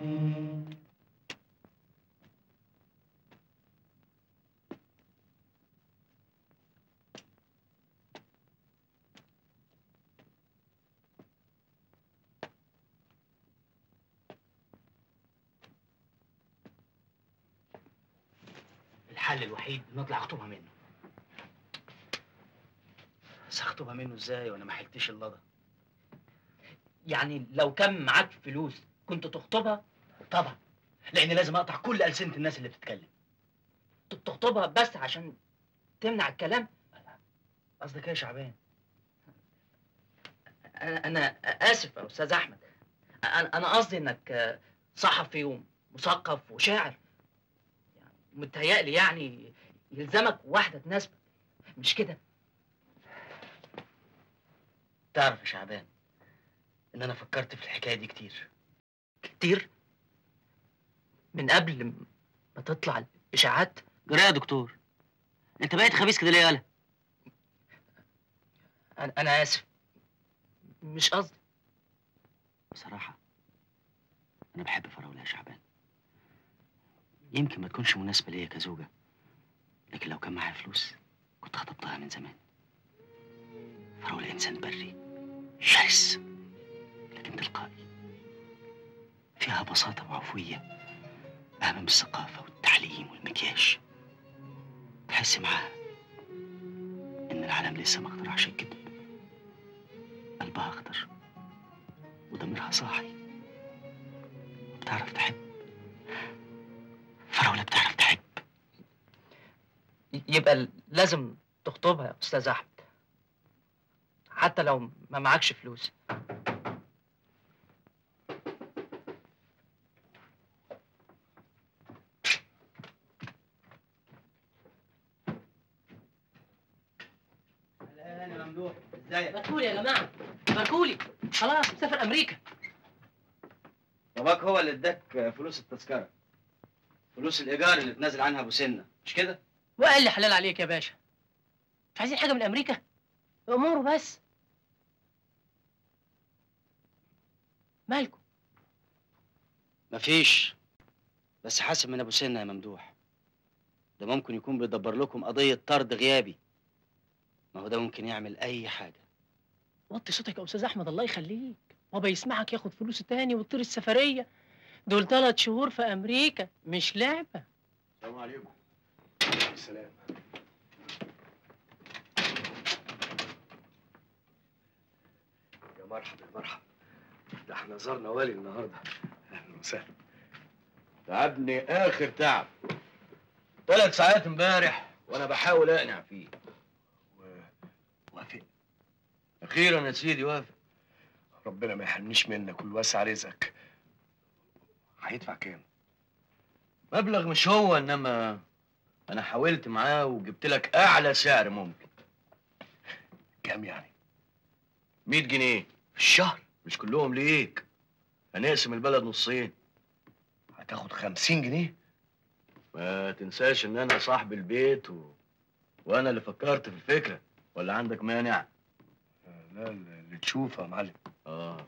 الحل الوحيد نطلع اخطبها منه بس اخطبها منه ازاي وانا ما حلتش اللضا يعني لو كان معاك فلوس كنت تخطبها طبعا لان لازم اقطع كل السنه الناس اللي بتتكلم ت- تخطبها بس عشان تمنع الكلام قصدك ايه يا شعبان انا انا اسف يا استاذ احمد انا انا قصدي انك صحفي ومثقف وشاعر متهيألي يعني يلزمك واحدة تناسبك مش كده تعرف يا شعبان ان انا فكرت في الحكاية دي كتير كتير من قبل ما تطلع الاشاعات جرى يا دكتور انت بقيت خبيث كده ليه يالا انا انا اسف مش قصدي بصراحة أنا بحب فراولة يا شعبان يمكن ما تكونش مناسبة ليا كزوجة لكن لو كان معايا فلوس كنت خطبتها من زمان فراولة إنسان بري شرس لكن تلقائي فيها بساطة وعفوية أهم من الثقافة والتعليم والمكياج تحس معاها إن العالم لسه ما اخترعش الكذب قلبها أخضر وضميرها صاحي بتعرف تحب فراولة بتعرف تحب يبقى لازم تخطبها يا استاذ احمد حتى لو ما معكش فلوس اهلا ممدوح ازيك باركولي يا جماعه باركولي خلاص مسافر امريكا باباك هو اللي اداك فلوس التذكرة فلوس الإيجار اللي تنازل عنها أبو سنة مش كده؟ وقال لي حلال عليك يا باشا مش عايزين حاجه من امريكا اموره بس مالكم مفيش بس حاسب من أبو سنة يا ممدوح ده ممكن يكون بيدبر لكم قضية طرد غيابي ما هو ده ممكن يعمل أي حاجة وطي صوتك يا استاذ احمد الله يخليك بابا يسمعك ياخد فلوس تاني وتطير السفريه دول ثلاث شهور في امريكا مش لعبه السلام عليكم السلام يا مرحبا يا مرحبا ده احنا زرنا والي النهارده اهلا وسهلا تعبني اخر تعب ثلاث ساعات امبارح وانا بحاول اقنع فيه وافق اخيرا يا سيدي وافق ربنا ما يحرمنيش منك ويوسع رزقك هيدفع كام؟ مبلغ مش هو انما انا حاولت معاه وجبت لك اعلى سعر ممكن كام يعني 100 جنيه في الشهر مش كلهم ليك هنقسم البلد نصين هتاخد 50 جنيه ما تنساش ان انا صاحب البيت و... وانا اللي فكرت في الفكره ولا عندك مانع لا اللي تشوفه يا معلم اه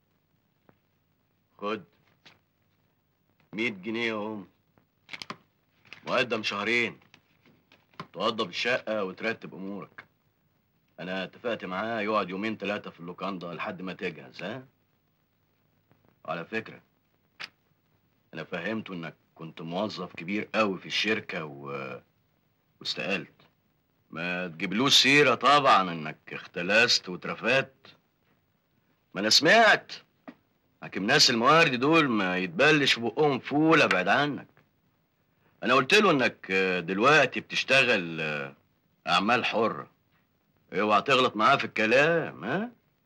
خد 100 جنيه اهم مقدم شهرين توضب الشقة وترتب أمورك أنا اتفقت معاه يقعد يومين ثلاثة في اللوكاندا لحد ما تجهز ها وعلى فكرة أنا فهمته إنك كنت موظف كبير قوي في الشركة و... واستقلت ما تجيبلوش سيرة طبعا إنك اختلست واترفدت ما أنا سمعت حاكم ناس الموارد دول ما يتبلش في بقهم فول ابعد عنك انا قلت له انك دلوقتي بتشتغل اعمال حره اوعى تغلط معاه في الكلام ها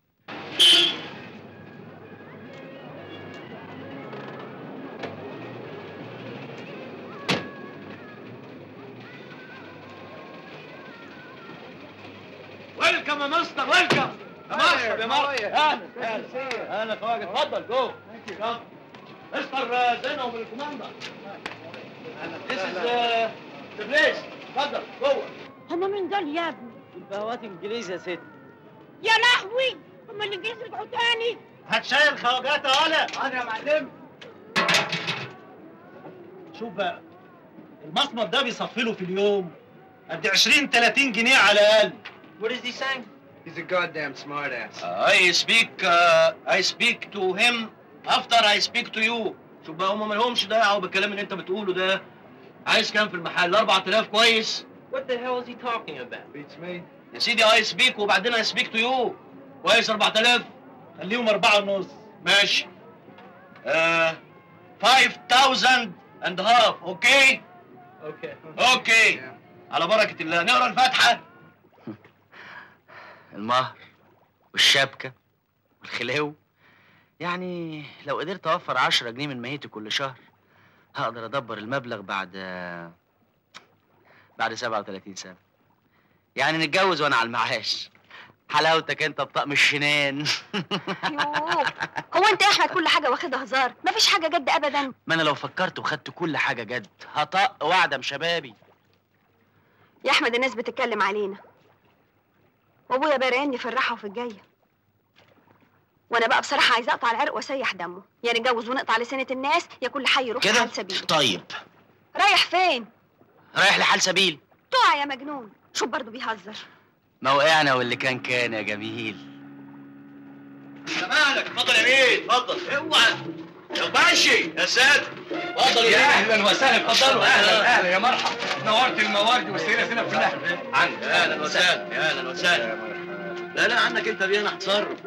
ويلكم يا مستر ويلكم يا مرحبا يا مرحبا اهلا اهلا اهلا خواجه اتفضل جو يلا. مستر زينو من الكوماندا This is uh, the place. اتفضل جوه هما مين دول يا ابني؟ البهوات انجليزي يا ست يا لهوي هما الانجليز رجعوا تاني هتشايل الخواجات يا ولا حاضر يا معلم شوف بقى المصمت ده بيصفي له في اليوم قد 20 30 جنيه على الاقل What is he saying? He's a goddamn smartass. I speak uh, I speak to him after I speak to you شوف بقى هم مالهمش دعوه بالكلام اللي انت بتقوله ده عايز كام في المحل 4000 كويس What the hell is he talking about? Beats me. يا سيدي اي سبيك وبعدين اي سبيك تو يو كويس 4000 خليهم أربعة ونص ماشي آه 5000 اند هاف اوكي Okay. اوكي على بركه الله نقرا الفاتحه المهر والشبكة والخلو يعني لو قدرت أوفر عشرة جنيه من مهيتي كل شهر هقدر أدبر المبلغ بعد بعد 37 سنة يعني نتجوز وأنا على المعاش حلاوتك أنت بطقم الشنان يوه هو انت يا احمد كل حاجه واخدها هزار مفيش حاجه جد ابدا ما أنا لو فكرت وخدت كل حاجة جد هطق وأعدم شبابي يا احمد الناس بتتكلم علينا وابويا بارقني في الراحه وفي الجايه وانا بقى بصراحه عايزه اقطع العرق واسيح دمه يا نتجوز ونقطع لسنه الناس يا كل حي يروح كده لحال سبيله طيب رايح فين رايح لحال سبيل تقع يا مجنون شوف برضه بيهزر موقعنا واللي كان كان يا جميل مالك اتفضل يا بيه اتفضل اوعى يا باشي يا ساتر اتفضل يا بيه. اهلا وسهلا اتفضلوا اهلا أهلاً. اهلا يا مرحبا نورت الموارد والسيره سنه كلها عنك اهلا وسهلا يا اهلا وسهلا لا لا عنك انت بيه انا هتصرف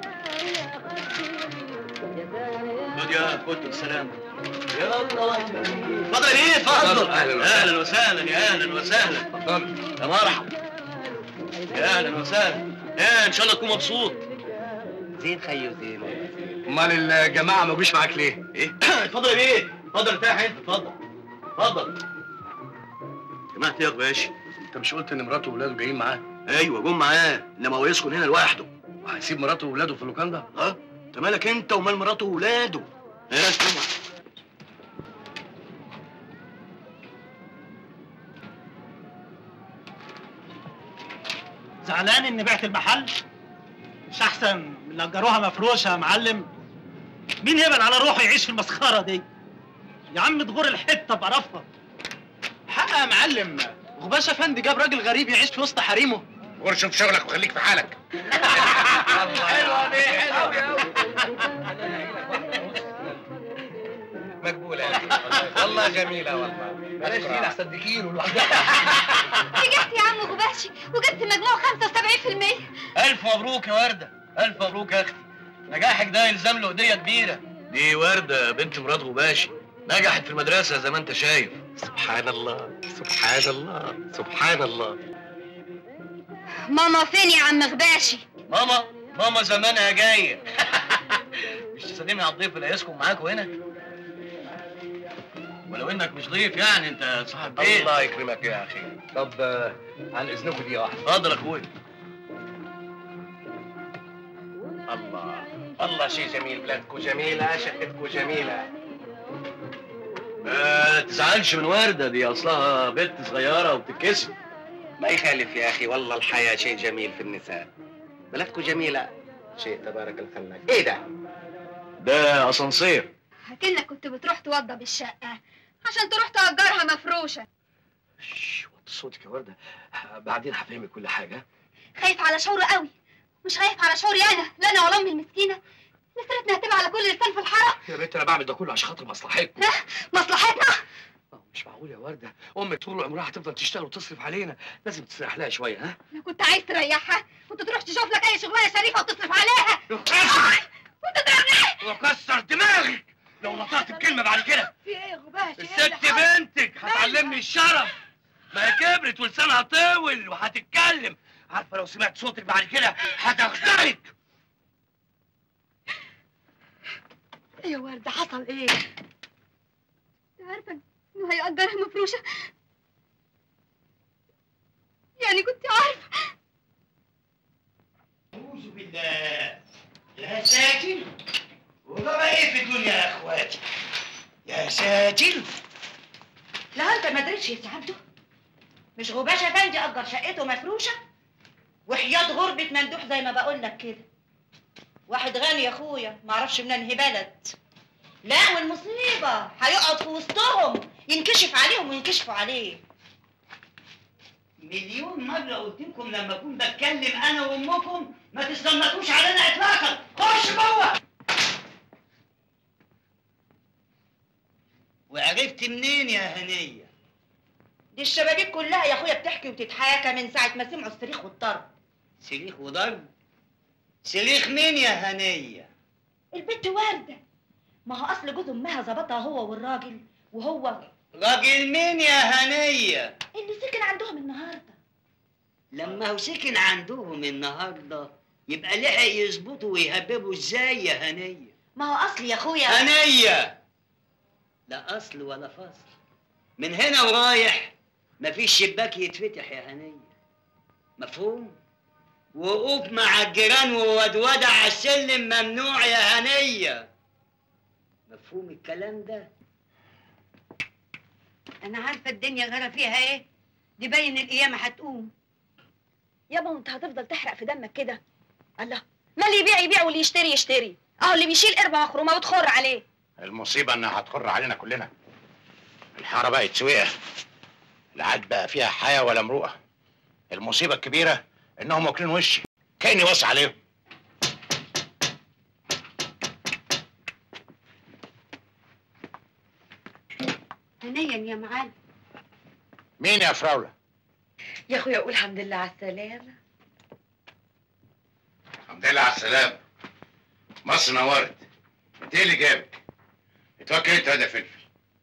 خد يا خد السلام يلا اتفضل يا بيه اتفضل أهلاً وسهلاً. اهلا وسهلا يا اهلا وسهلا يا مرحبا يا اهلا وسهلا ايه ان شاء الله تكون مبسوط زين خيو زين امال الجماعه ما جوش معاك ليه؟ ايه اتفضل يا بيه اتفضل ارتاح انت اتفضل اتفضل سمعت ايه يا باشا انت مش قلت ان مراته واولاده جايين معاه؟ ايوه جم معاه انما هو يسكن هنا لوحده وهيسيب مراته واولاده في اللوكان ده؟ اه انت مالك انت ومال مراته وولاده ايه رايك سمع زعلان اني بعت المحل مش احسن من اللي اجروها مفروشه يا معلم مين يقبل على روحه يعيش في المسخره دي يا عم تغور الحته بقرفها حق يا معلم غباش افندي جاب راجل غريب يعيش في وسط حريمه غور شوف شغلك وخليك في حالك حلوه دي حلوه مقبوله يا اخي والله جميله والله بلاش مين احسن دي كيلو لوحدها نجحت يا عم غباشي وجبت مجموع 75% الف مبروك يا ورده الف مبروك يا اختي نجاحك ده يلزم له هديه كبيره دي ورده بنت مراد غباشي نجحت في المدرسه زي ما انت شايف سبحان الله سبحان الله سبحان الله ماما فين يا عم غباشي ماما ماما زمانها جايه مش تسلمي على الضيف اللي هيسكن معاكوا هنا ولو انك مش ضيف يعني انت صاحب بيت الله يكرمك يا اخي طب آه، عن اذنكم دي واحده اتفضل يا اخويا الله الله شيء جميل بلادكم جميله شقتكم جميله ما تزعلش من ورده دي اصلها بنت صغيره وبتتكسف ما يخالف يا اخي والله الحياه شيء جميل في النساء بلدكم جميله شيء تبارك الخلاق ايه ده ده اسانسير اكنك كنت بتروح توضب الشقه عشان تروح تأجرها مفروشه وطي صوتك يا ورده بعدين هفهمك كل حاجه خايف على شعوره قوي مش خايف على شعوري انا لا انا ولا امي المسكينه نسرتنا هتبقى على كل لسان في الحاره يا بنت انا بعمل ده كله عشان خاطر مصلحتكم مصلحتنا مش معقول يا ورده امك طول عمرها هتفضل تشتغل وتصرف علينا لازم تسرح لها شويه ها لو كنت عايز تريحها كنت تروح تشوف لك اي شغلانه شريفه وتصرف عليها وانت تضربني وكسر دماغك لو نطقت بكلمه بعد كده في ايه يا غباشي الست بنتك هتعلمني الشرف ما هي كبرت ولسانها طول وهتتكلم عارفه لو سمعت صوتك بعد كده هتغزلك ايه يا ورده حصل ايه انت عارفه انه هيأجرها مفروشه يعني كنت عارفه أعوذ بالله يا ساتر وبقى ايه في الدنيا يا اخواتي يا ساتر لا انت ما ادريش يا عبده مش غباش افندي اجر شقته مفروشه وحياة غربة مندوح زي ما بقول لك كده واحد غني يا اخويا ما اعرفش من انهي بلد لا والمصيبه هيقعد في وسطهم ينكشف عليهم وينكشفوا عليه مليون مرة قلت لكم لما أكون بتكلم أنا وأمكم ما تستنطوش علينا إطلاقا خش جوه وعرفت منين يا هنية؟ دي الشبابيك كلها يا اخويا بتحكي وتتحاكى من ساعه ما سمعوا الصريخ والضرب صريخ وضرب؟ صريخ مين يا هنية؟ البنت ورده ما هو اصل جوز امها ظبطها هو والراجل وهو راجل مين يا هنية؟ اللي سكن عندهم النهارده لما هو سكن عندهم النهارده يبقى لحق يظبطوا ويهببوا ازاي يا هنية؟ ما هو اصل يا اخويا هنية لا أصل ولا فصل من هنا ورايح مفيش شباك يتفتح يا هنية مفهوم؟ وقوف مع الجيران وودودة على السلم ممنوع يا هنية مفهوم الكلام ده؟ انا عارفه الدنيا غرا فيها ايه دي باين القيامه هتقوم يابا وانت هتفضل تحرق في دمك كده الله ما اللي يبيع يبيع واللي يشتري يشتري اهو اللي بيشيل قربة مخرومه وتخر عليه المصيبة انها هتخر علينا كلنا الحارة بقت سويقة لا عاد بقى فيها حياة ولا مروءة المصيبة الكبيرة انهم واكلين وشي كأني باص عليهم هنيا يا معلم مين يا فراولة؟ يا اخويا قول الحمد لله على السلامه الحمد لله على السلامة مصر نورت انت ايه اللي جابك؟ اتوكل انت يا فلفل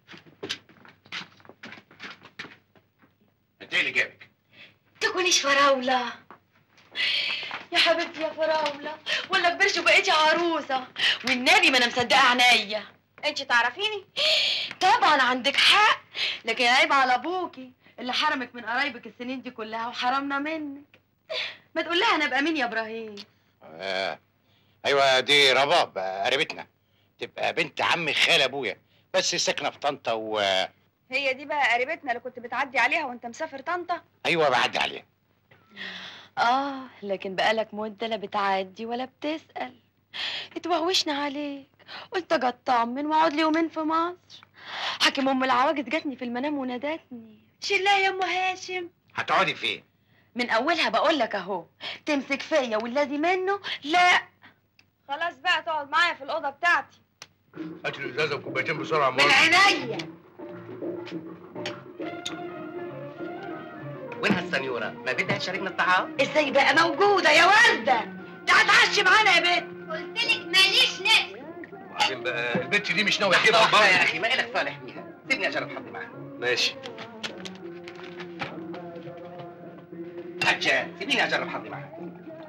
انت ايه اللي جابك؟ تكونيش فراولة يا حبيبتي يا فراولة ولا كبرش وبقيتي عروسة والنبي ما انا مصدقة عينيا انت تعرفيني طبعا عندك حق لكن عيب على ابوكي اللي حرمك من قرايبك السنين دي كلها وحرمنا منك ما تقول لها انا ابقى مين يا ابراهيم آه. ايوه دي رباب آه، قريبتنا تبقى بنت عم خال ابويا بس ساكنه في طنطا و هي دي بقى قريبتنا اللي كنت بتعدي عليها وانت مسافر طنطا ايوه بعدي عليها اه لكن بقالك مدة لا بتعدي ولا بتسأل اتوهوشنا عليك قلت اجي اطمن واقعد لي يومين في مصر حاكم ام العواجز جاتني في المنام ونادتني شلها يا ام هاشم هتقعدي فين؟ من اولها بقول لك اهو تمسك فيا والذي منه لا خلاص بقى تقعد معايا في الاوضه بتاعتي هات الازازه وكوبايتين بسرعه من عينيا وينها السنيورة؟ ما بدها تشاركنا الطعام؟ ازاي بقى موجوده يا ورده تعال اتعشي معانا يا بنت قلت لك ماليش نفس وبعدين بقى البت دي مش ناويه تجيبها واحدة البر يا أخي ما إلك صالح بيها سيبني أجرب حظي معاها ماشي هجان سيبيني أجرب حظي معاها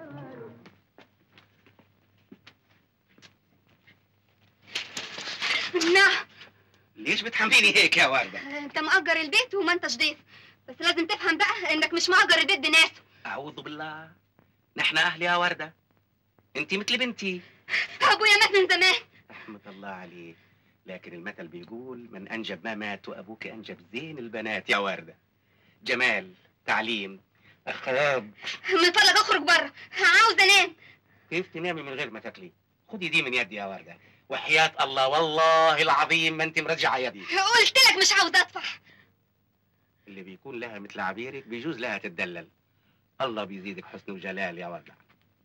نعم ليش بتحمليني هيك يا وردة؟ انت مأجر البيت وما انتش ضيف بس لازم تفهم بقى انك مش مأجر البيت بناسه أعوذ بالله نحن أهل يا وردة أنت مثل بنتي ابويا مات من زمان رحمة الله عليك لكن المثل بيقول من أنجب ما مات وأبوك أنجب زين البنات يا وردة جمال تعليم أخلاق من فضلك اخرج بره عاوز انام كيف تنامي من غير ما تاكلي؟ خدي دي من يدي يا وردة وحياة الله والله العظيم ما أنت مرجعة يدي قلت لك مش عاوز ادفع اللي بيكون لها مثل عبيرك بيجوز لها تتدلل الله بيزيدك حسن وجلال يا وردة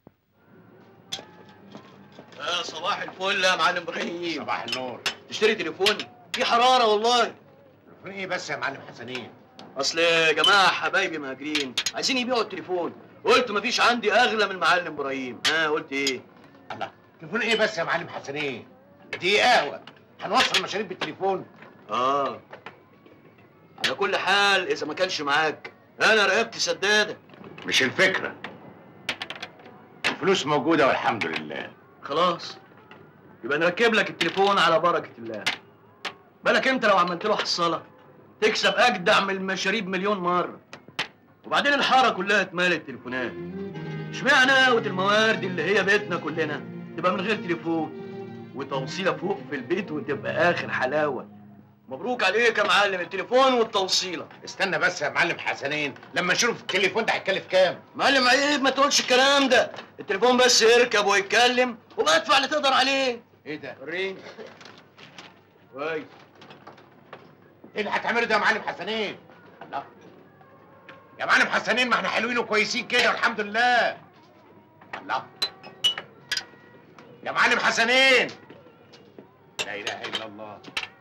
يا صباح الفل يا معلم ابراهيم صباح النور تشتري تليفوني في حراره والله تليفون ايه بس يا معلم حسنين اصل يا جماعه حبايبي مهاجرين عايزين يبيعوا التليفون قلت مفيش عندي اغلى من معلم ابراهيم ها قلت ايه الله تليفون ايه بس يا معلم حسنين دي قهوه هنوصل المشاريب بالتليفون اه على كل حال اذا ما كانش معاك انا رقبتي سداده مش الفكره الفلوس موجوده والحمد لله خلاص يبقى نركب لك التليفون على بركه الله بالك انت لو عملت له حصاله تكسب اجدع من المشاريب مليون مره وبعدين الحاره كلها اتملت تليفونات اشمعنى قهوه الموارد اللي هي بيتنا كلنا تبقى من غير تليفون وتوصيله فوق في البيت وتبقى اخر حلاوه مبروك عليك يا معلم التليفون والتوصيله استنى بس يا معلم حسنين لما نشوف التليفون ده هيتكلف كام معلم عيب ما تقولش الكلام ده التليفون بس يركب ويتكلم وبقى ادفع اللي تقدر عليه ايه ده وريني كويس ايه اللي هتعمله ده يا معلم حسنين الله يا معلم حسنين ما احنا حلوين وكويسين كده والحمد لله الله يا معلم حسنين لا اله الا الله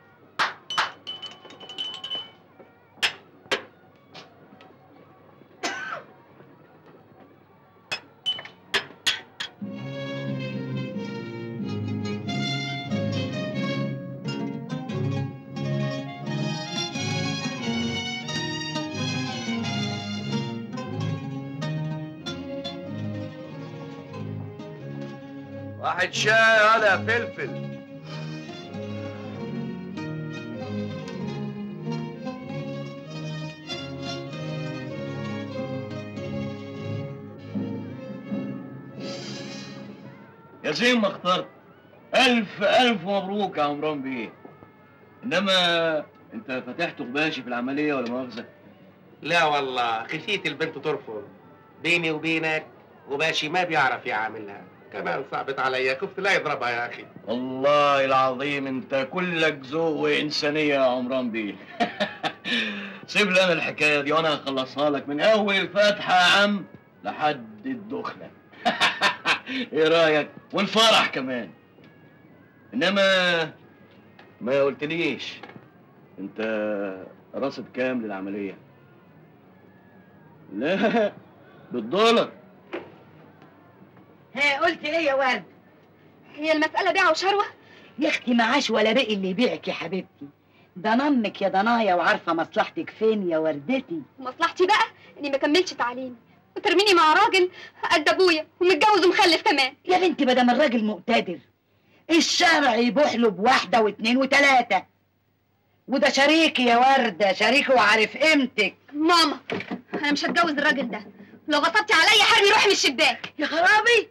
واحد شاي على فلفل يا زين ما اخترت ألف ألف مبروك يا عمران بيه إنما أنت فتحت غباشي في العملية ولا مؤاخذة؟ لا والله خشيت البنت ترفض بيني وبينك وباشي ما بيعرف يعاملها كمان صعبت عليا كنت لا يضربها يا اخي والله العظيم انت كلك ذوق وانسانيه يا عمران بيه سيب لي انا الحكايه دي وانا هخلصها لك من اول الفاتحه يا عم لحد الدخله ايه رايك والفرح كمان انما ما قلتليش انت راصد كام للعمليه لا بالدولار ها قلت ايه يا ورد هي المسألة بيعة وشروة يا اختي معاش ولا بقي اللي يبيعك يا حبيبتي ده انا امك يا ضنايا وعارفه مصلحتك فين يا وردتي مصلحتي بقى اني ما كملش تعليمي وترميني مع راجل قد ابويا ومتجوز ومخلف كمان يا بنتي بدل ما الراجل مقتدر الشرع يبوح له بواحده واثنين وثلاثه وده شريكي يا ورده شريكي وعارف قيمتك ماما انا مش هتجوز الراجل ده لو غصبتي عليا حرمي روحي من الشباك يا خرابي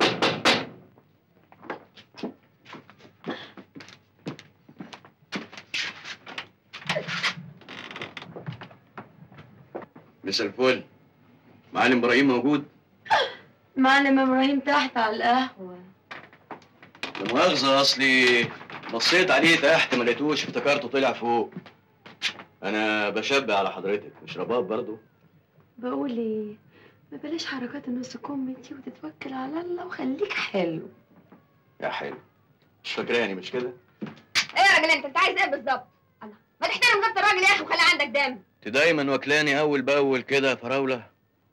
مساء الفل معلم ابراهيم موجود معلم ابراهيم تحت على القهوه لا مؤاخذة أصلي بصيت عليه تحت ما لقيتوش افتكرته طلع فوق أنا بشبه على حضرتك مش رباب برضه بقول ايه ما بلاش حركات النص كم دي وتتوكل على الله وخليك حلو يا حلو مش فاكراني مش كده؟ ايه يا راجل انت انت عايز ايه بالظبط الله ما تحترم نفس الراجل يا اخي وخلي عندك دم انت دايما واكلاني أول بأول كده يا فراولة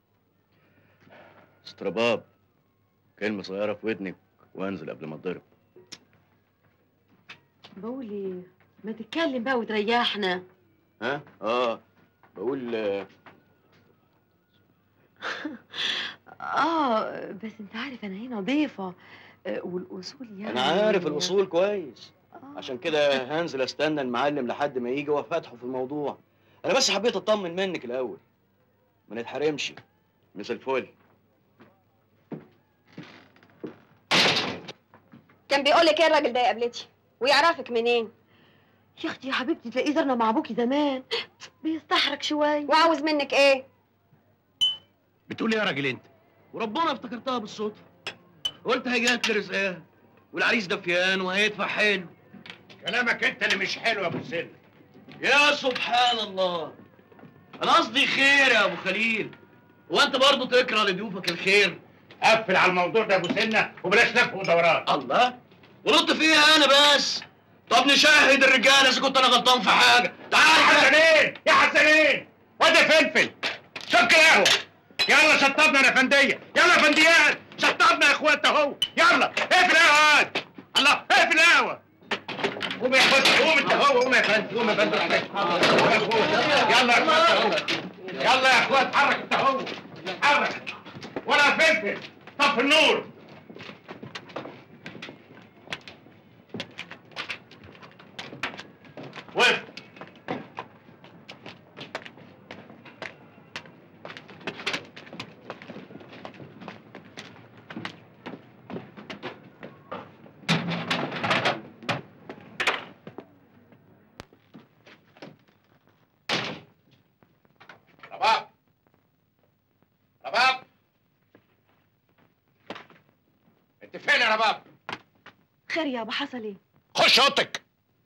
ست رباب كلمة صغيرة في ودنك وانزل قبل ما اتضرب بقول ايه ما تتكلم بقى وتريحنا ها؟ اه بقول آه، اه بس انت عارف انا هنا ضيفه آه، والاصول يعني أنا عارف الأصول كويس عشان كده هنزل استنى المعلم لحد ما يجي وافاتحه في الموضوع أنا بس حبيت أطمن منك الأول ما نتحرمش مثل الفل كان بيقول لك ايه الراجل ده يا قبلتي ويعرفك منين يا اختي يا حبيبتي تلاقيه زرنا مع ابوكي زمان بيستحرك شويه وعاوز منك ايه بتقول ايه يا راجل انت وربنا افتكرتها بالصدفه قلت هيجات لي رزقها والعريس دفيان وهيدفع حلو كلامك انت اللي مش حلو يا ابو سن يا سبحان الله انا قصدي خير يا ابو خليل هو انت برضه تكره لضيوفك الخير قفل على الموضوع ده يا ابو سنه وبلاش لف ودوران الله ورد فيها انا بس طب نشاهد الرجاله اذا كنت انا غلطان في حاجه تعال يا حسنين يا حسنين وادي فلفل شك القهوه يلا شطبنا يا فنديه يلا فنديات شطبنا يا اخوات اهو يلا اقفل القهوه هات. الله اقفل القهوه قوم يا اخوات قوم انت هو قوم يا فندم قوم يا فندم قوم يا اخوات يلا يا اخوات اهو يلا يا اخوات حرك انت هو حرك ولا فلفل طفي النور وقف رباب رباب انت فين يا رباب خير يا ابو حصل ايه خش اوضتك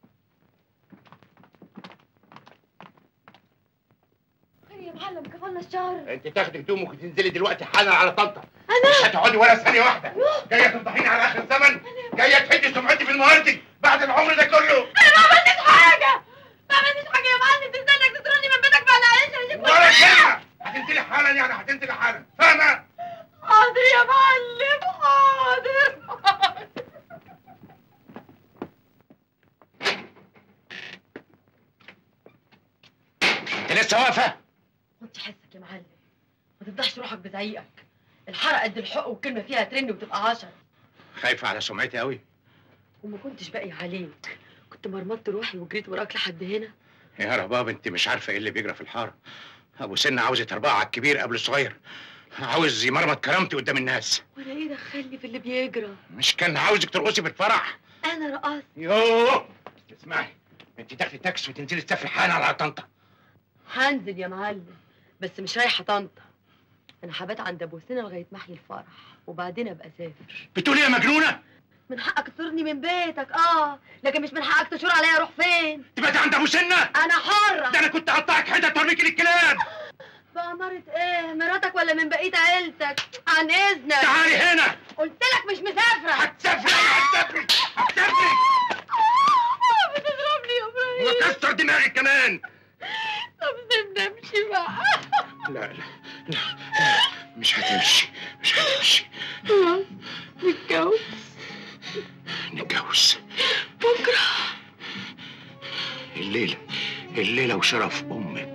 خير يا معلم كفلنا الشهر انت تاخدي هدومك وتنزلي دلوقتي حالا على طنطا انا مش هتقعدي ولا ثانيه واحده جايه تفضحيني على اخر الزمن جايه تهدي سمعتي في المهردي بعد العمر ده كله انا ما عملتش حاجه ما عملتش حاجه يا معلم تستنى تطردني من بيتك بعد عيش ولا كلمه هتنزلي حالا يعني هتنزلي حالا فاهمه حاضر يا معلم حاضر انت لسه واقفه وطي حسك يا معلم ما تفضحش روحك بزعيقك الحرقه قد الحق والكلمه فيها ترن وتبقى عشرة خايفه على سمعتي قوي وما كنتش باقي عليك كنت مرمطت روحي وجريت وراك لحد هنا يا رباب انت مش عارفه ايه اللي بيجرى في الحاره ابو سن عاوز يتربع على الكبير قبل الصغير عاوز يمرمط كرامتي قدام الناس وانا ايه دخلني في اللي بيجرى مش كان عاوزك ترقصي بالفرح انا رقصت يوه اسمعي انت تاخدي تاكسي وتنزلي تسافري حالا على طنطا هنزل يا معلم بس مش رايحه طنطا انا هبات عند ابو سنه لغايه ما احيي الفرح وبعدين ابقى اسافر بتقولي يا مجنونه من حقك تطردني من بيتك اه لكن مش من حقك تشور عليا اروح فين تبقى عند ابو سنه انا حره ده انا كنت هقطعك حتت وارميك للكلاب بأمارة ايه مراتك ولا من بقية عيلتك عن اذنك تعالي هنا قلت لك مش مسافرة هتسافري هتسافري هتسافري بتضربني يا ابراهيم وكسر دماغك كمان طب سيبني امشي بقى لا لا لا مش هتمشي مش هتمشي خلاص نتجوز نتجوز بكرة الليلة الليلة وشرف أمك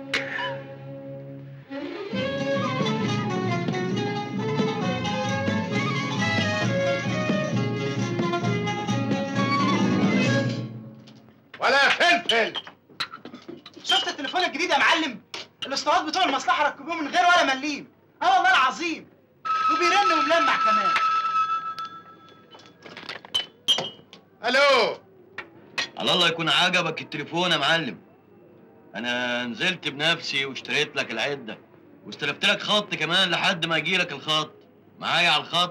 ولا فلفل شفت التليفون الجديد يا معلم الاسطوات بتوع المصلحه ركبوه من غير ولا مليم اه والله العظيم وبيرن وملمع كمان الو على الله يكون عجبك التليفون يا معلم انا نزلت بنفسي واشتريت لك العده واستلفت لك خط كمان لحد ما اجي لك الخط معايا على الخط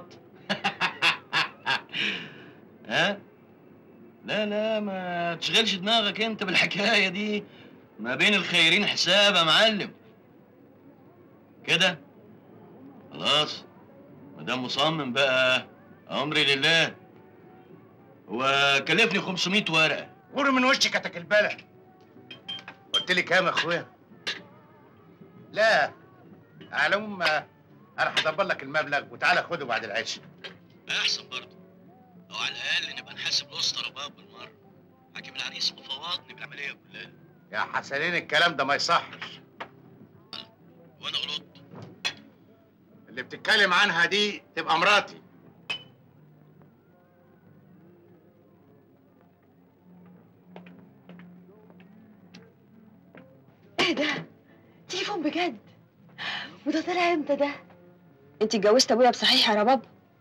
ها لا لا ما تشغلش دماغك انت بالحكايه دي ما بين الخيرين حساب يا معلم كده خلاص ما دام مصمم بقى امري لله هو كلفني 500 ورقه غور من وشك يا تكلبلة قلت لي كام يا اخويا لا على العموم آه، انا هدبر لك المبلغ وتعالى خده بعد العشاء احسن برضه او على الاقل نبقى نحاسب الاسطى رباب بالمره حاكم العريس مفوضني بالعمليه كلها يا حسنين الكلام ده ما يصحش وانا غلطت اللي بتتكلم عنها دي تبقى مراتي ايه ده تليفون بجد وده طلع امتى ده انت اتجوزت ابويا بصحيح يا رباب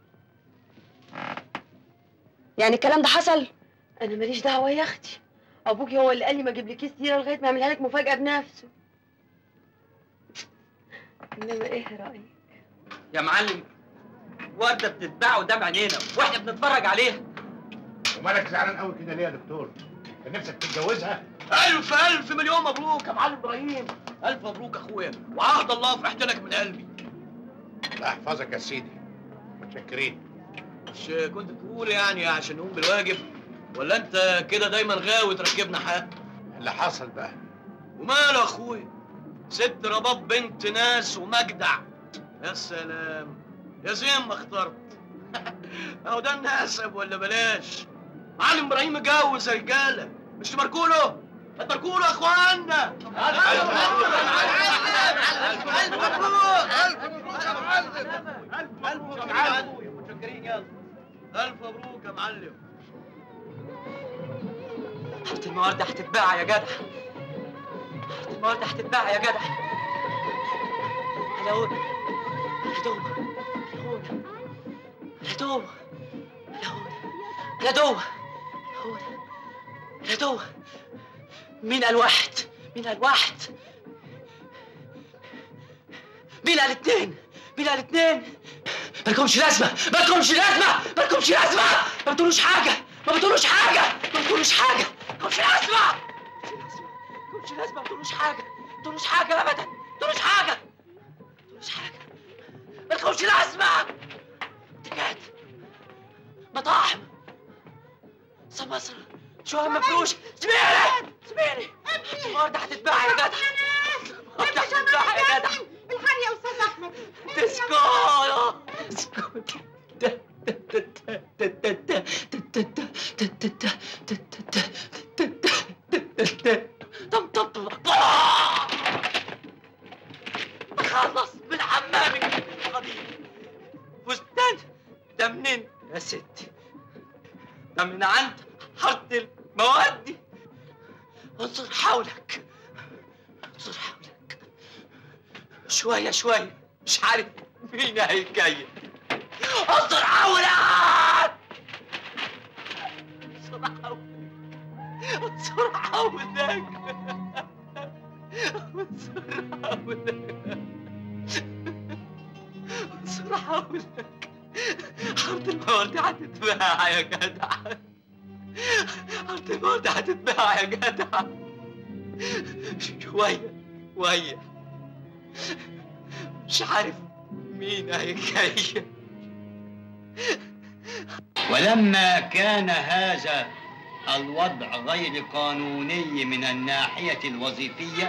يعني الكلام ده حصل انا ماليش دعوه يا اختي ابوكي هو اللي قال لي ما اجيبلكيش سيره لغايه ما اعملها لك مفاجاه بنفسه انما ايه رايك يا معلم ورده بتتباع قدام عينينا واحنا بنتفرج عليها ومالك زعلان قوي كده ليه يا دكتور؟ كان نفسك تتجوزها؟ الف الف مليون مبروك يا معلم ابراهيم الف مبروك اخويا وعهد الله فرحت لك من قلبي الله يحفظك يا سيدي متشكرين مش كنت تقول يعني عشان نقوم بالواجب ولا انت كده دايما غاوي تركبنا حق اللي حصل بقى وماله يا اخويا ست رباب بنت ناس ومجدع يا سلام يا زين ما اخترت اهو ده الناسب ولا بلاش معلم ابراهيم اتجوز يا رجاله مش تباركوله تباركوله يا اخوانا الف مبروك الف مبروك يا معلم الف مبروك يا معلم متشكرين يلا الف مبروك يا معلم حاره الموارد هتتباع يا جدع حاره الموارد هتتباع يا جدع على هدى على دوبة على دوبة على دوبة على دوبة مين قال واحد؟ مين قال واحد؟ مين قال اتنين؟ مين قال اتنين؟ مالكمش لازمة مالكمش لازمة مالكمش لازمة ما بتقولوش حاجة ما بتقولوش حاجة ما بتقولوش حاجة مالكمش لازمة مالكمش لازمة ما بتقولوش حاجة ما بتقولوش حاجة أبدا ما بتقولوش حاجة ما بتقولوش حاجة مالكمش لازمة تكات مطاعم سمسرة شوية مفروش سميري سميري النهارده هتتباع يا جدع النهارده هتتباع يا جدع الحقني يا استاذ احمد تسكارة طم طم طم خلص من حمامك القديم فستان ده منين يا ستي ده من عند حارة المواد انظر حولك انظر حولك شوية شوية مش عارف مين هيجي انظر حولك انظر حولك انظر حولك انظر حولك هقول لك حارة المواد هتتباع يا جدع حارة المواد هتتباع يا جدع شوية شوية مش عارف مين هيجي ولما كان هذا الوضع غير قانوني من الناحية الوظيفية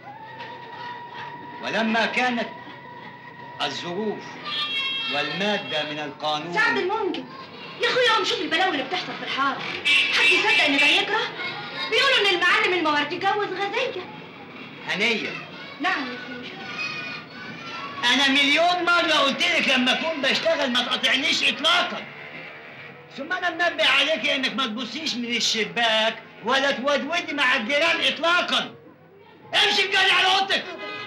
ولما كانت الظروف والمادة من القانون سعد المنجد يا اخويا قوم شوف البلاوي اللي بتحصل في الحاره حد يصدق ان ده يكره بيقولوا ان المعلم الموارد اتجوز غزيه هنية نعم يا اخويا أنا مليون مرة قلت لك لما أكون بشتغل ما تقاطعنيش إطلاقا ثم أنا منبه عليك إنك ما تبصيش من الشباك ولا تودودي مع الجيران إطلاقا امشي بجري على أوضتك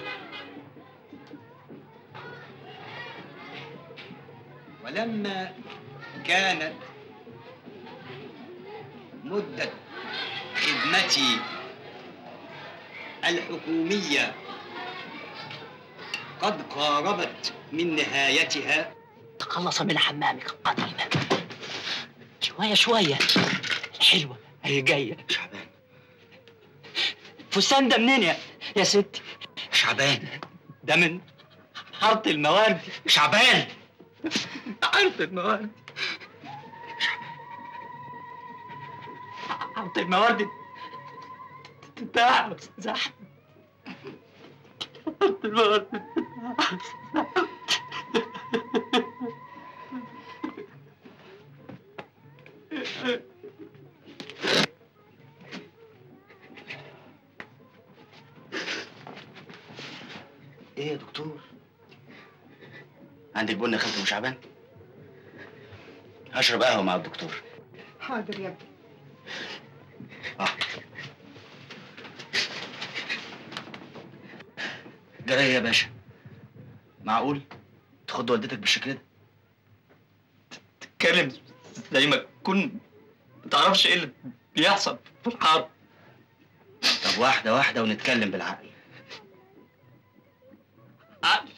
ولما كانت مدة خدمتي الحكومية قد قاربت من نهايتها تخلص من حمامك القديم شوية شوية حلوة هي جاية شعبان فستان ده منين يا يا ستي شعبان ده من حارة الموارد شعبان حارة الموارد حارة الموارد تتباع يا أستاذ أحمد حارة الموارد تتباع ايه يا دكتور عندك بن خالته وشعبان هشرب قهوه مع الدكتور حاضر يا ابني جرى ايه يا باشا معقول تخد والدتك بالشكل ده تتكلم زي ما تكون ما تعرفش ايه اللي بيحصل في الحرب طب واحده واحده ونتكلم بالعقل عقل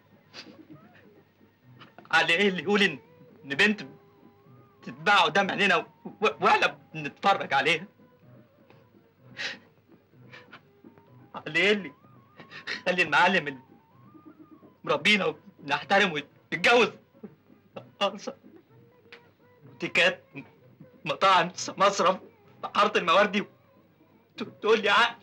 عقل ايه اللي يقول ان إن بنت تتباع قدام عينينا و- و- واحنا بنتفرج عليها عقل ايه اللي خلي المعلم اللي مربينا ونحترمه يتجوز رقاصة بوتيكات مطاعم مصرف حارة المواردي ت- تقول لي عقل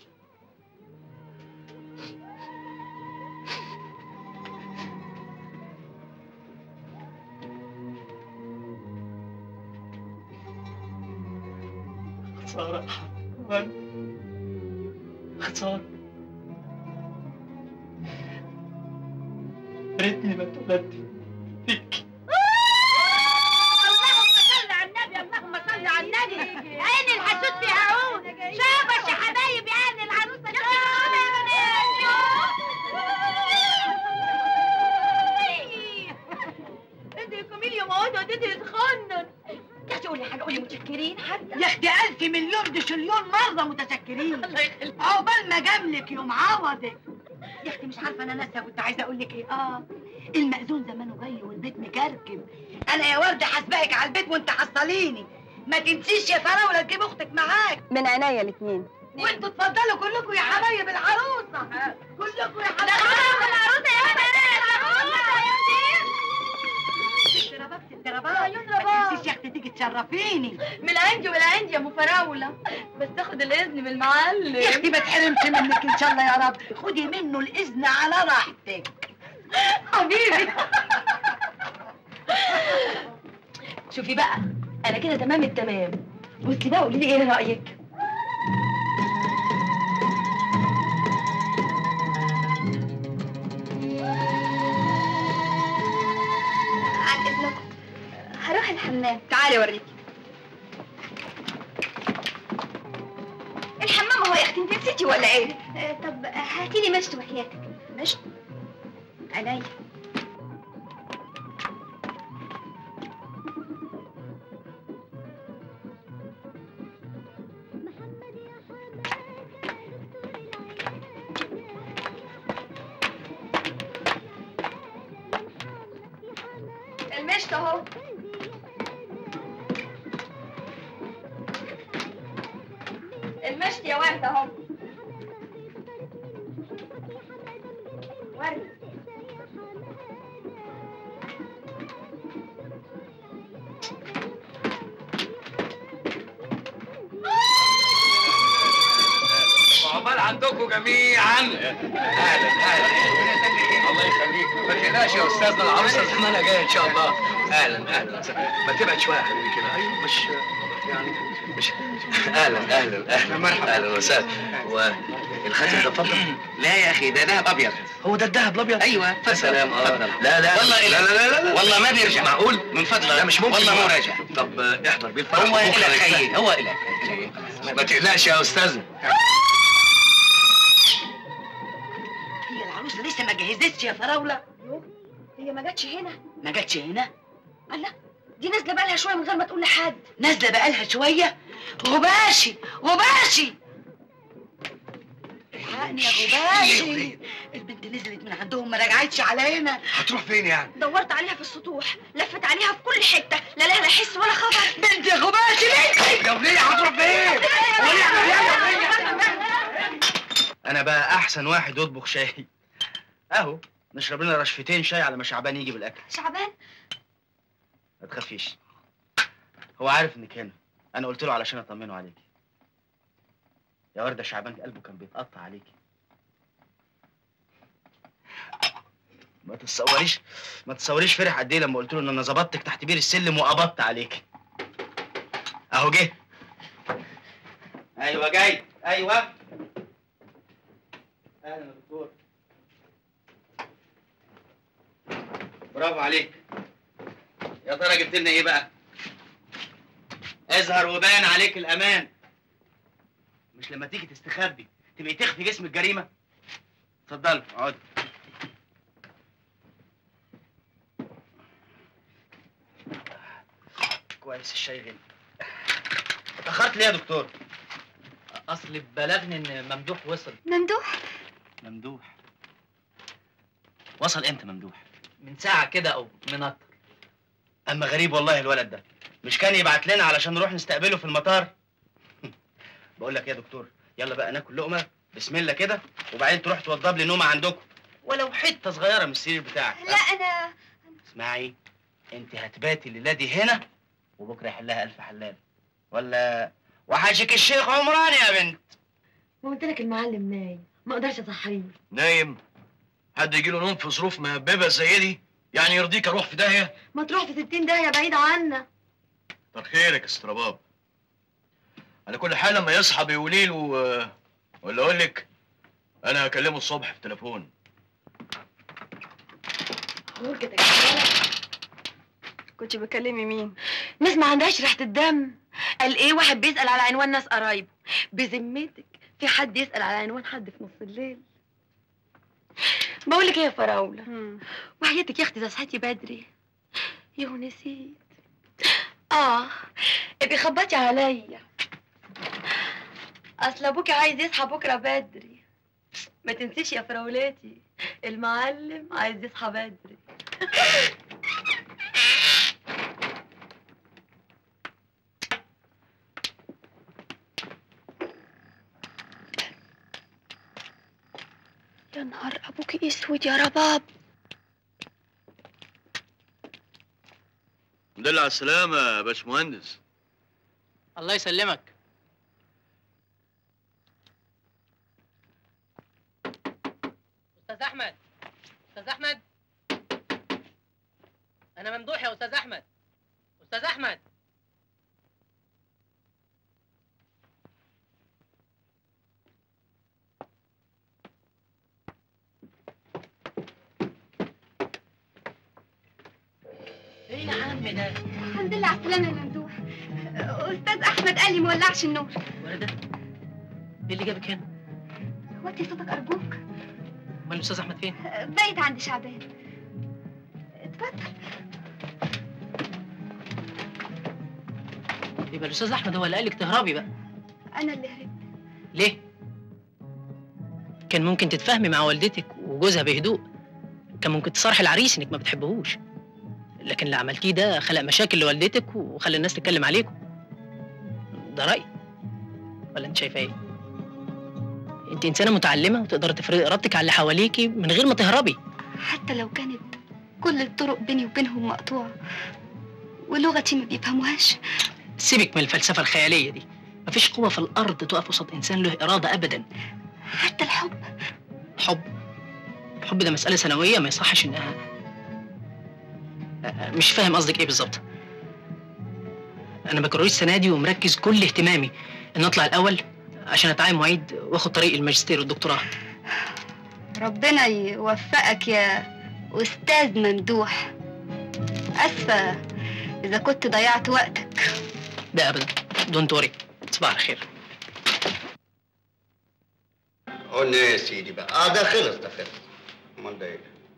خسارة حرام. خسارة يا ريتني ما اتولدت فيك اللهم صل على النبي اللهم صل على النبي عين الحسود في عون شابش يا حبايبي عين العروسه انت يا كاميليا ما هو ده يتخنن يا اختي قولي حاجه قولي متشكرين حتى يا اختي الف مليون دشليون مره متشكرين عقبال ما جاملك يوم عوضك يا اختي مش عارفه انا ناسيه كنت عايزه اقول لك ايه اه المأذون زمانه جاي والبيت مكركب انا يا ورده حاسباك على البيت وانت حصليني ما تنسيش يا فراوله تجيب اختك معاك من عينيا الاثنين وانتوا اتفضلوا كلكم يا حبايب العروسه كلكم يا حبايب العروسه يا ما تنسيش يا اختي تيجي تشرفيني من عندي ومن عندي يا ام فراوله بس تاخد الاذن من المعلم يا اختي ما تحرمش منك ان شاء الله يا رب خدي منه الاذن على راحتك حبيبي شوفي بقى انا كده تمام التمام بصي بقى قولي لي ايه رايك عن اذنكم هروح الحمام تعالي اوريكي الحمام هو يا اختي انت نسيتي ولا ايه طب هاتي لي مشط وحياتك مشط عينيا المشط اهو المشط يا ورد اهو ورد عقبال عندكم جميعا اهلا اهلا الله يخليك ما تقلقش يا استاذنا العروسه زمانها جايه ان شاء الله اهلا اهلا ما تبعد شويه يا حبيبي كده ايوه مش يعني مش اهلا اهلا اهلا مرحبا اهلا وسهلا والخاتم ده فضل لا يا اخي ده دهب ابيض هو ده الدهب الابيض ايوه يا سلام اه لا لا والله لا لا لا لا والله ما بيرجع معقول من فضلك لا مش ممكن والله ما راجع طب آه، احضر بيه الفرح هو بكرة إلك نتفاهم. خيي هو إلك ما تقلقش يا استاذنا هي العروسه لسه ما جهزتش يا فراوله هي ما جاتش هنا ما جاتش هنا الله دي نازله بقالها شويه من غير ما تقول لحد نازله بقالها شويه غباشي غباشي الحقني يا غباشي البنت نزلت من عندهم ما رجعتش علينا هتروح فين يعني دورت عليها في السطوح لفت عليها في كل حته لا لها لا حس ولا خبر بنت يا غباشي بنتي يا وليه هتروح فين انا بقى احسن واحد يطبخ شاي اهو نشرب لنا رشفتين شاي على ما شعبان يجي بالاكل شعبان ما تخافيش هو عارف انك هنا انا قلت له علشان اطمنه عليكي يا ورده شعبان قلبه كان بيتقطع عليكي ما تتصوريش ما تتصوريش فرح قد ايه لما قلت له ان انا ظبطتك تحت بير السلم وقبضت عليكي اهو جه ايوه جاي ايوه اهلا يا دكتور برافو عليك يا ترى جبت لنا ايه بقى اظهر وبان عليك الامان مش لما تيجي تستخبي تبقي تخفي جسم الجريمه اتفضل اقعد كويس الشاي غلي اتاخرت ليه يا دكتور اصل بلغني ان ممدوح وصل ممدوح ممدوح وصل امتى ممدوح من ساعه كده او من اكتر اما غريب والله الولد ده مش كان يبعت لنا علشان نروح نستقبله في المطار بقول لك إيه يا دكتور يلا بقى ناكل لقمه بسم الله كده وبعدين تروح توضب لي نومه عندكم ولو حته صغيره من السرير بتاعك لا انا اسمعي انت هتباتي الليله دي هنا وبكره يحلها الف حلال ولا وحشك الشيخ عمران يا بنت ما قلت لك المعلم نايم ما اقدرش اصحيه نايم حد يجي له نوم في ظروف مهببه زي دي يعني يرضيك اروح في داهيه ما تروح في 60 داهيه بعيد عنا كتر خيرك يا استرباب على كل حال لما يصحى بيقولي له آه، ولا اقول لك انا هكلمه الصبح في تليفون غركتك كنت بكلمي مين؟ ناس ما عندهاش ريحة الدم قال ايه واحد بيسأل على عنوان ناس قرايبه بذمتك في حد يسأل على عنوان حد في نص الليل بقول لك ايه يا فراولة وحياتك يا اختي ده صحيتي بدري يو نسيت اه ابقي خبطي عليا اصل ابوكي عايز يصحى بكره بدري ما تنسيش يا فراولاتي المعلم عايز يصحى بدري يا نهار ابوكي اسود يا رباب الحمد لله على السلامه يا باشمهندس الله يسلمك استاذ احمد استاذ احمد انا ممدوح يا استاذ احمد استاذ احمد ايه يا عم ده الحمد لله على السلامه يا ممدوح استاذ احمد قال لي مولعش النور ورده ايه اللي جابك هنا وطي صوتك ارجوك امال الاستاذ احمد فين بايت عند شعبان اتفضل يبقى الاستاذ احمد هو اللي قال لك تهربي بقى انا اللي هربت ليه كان ممكن تتفاهمي مع والدتك وجوزها بهدوء كان ممكن تصارحي العريس انك ما بتحبهوش لكن اللي عملتيه ده خلق مشاكل لوالدتك وخلى الناس تتكلم عليكم ده رأيي ولا انت شايفه ايه؟ انت انسانه متعلمه وتقدر تفرضي ارادتك على اللي حواليكي من غير ما تهربي حتى لو كانت كل الطرق بيني وبينهم مقطوعة ولغتي ما بيفهموهاش سيبك من الفلسفه الخياليه دي مفيش قوه في الارض تقف قصاد انسان له اراده ابدا حتى الحب حب الحب ده مساله ثانويه ما يصحش انها أه، مش فاهم قصدك ايه بالظبط انا بكالوريوس السنه دي ومركز كل اهتمامي ان اطلع الاول عشان اتعين معيد واخد طريق الماجستير والدكتوراه ربنا يوفقك يا أستاذ ممدوح أسفة إذا كنت ضيعت وقتك ده ابدا دونت وري صباح الخير قلنا يا سيدي بقى اه ده خلص ده خلص امال ده ايه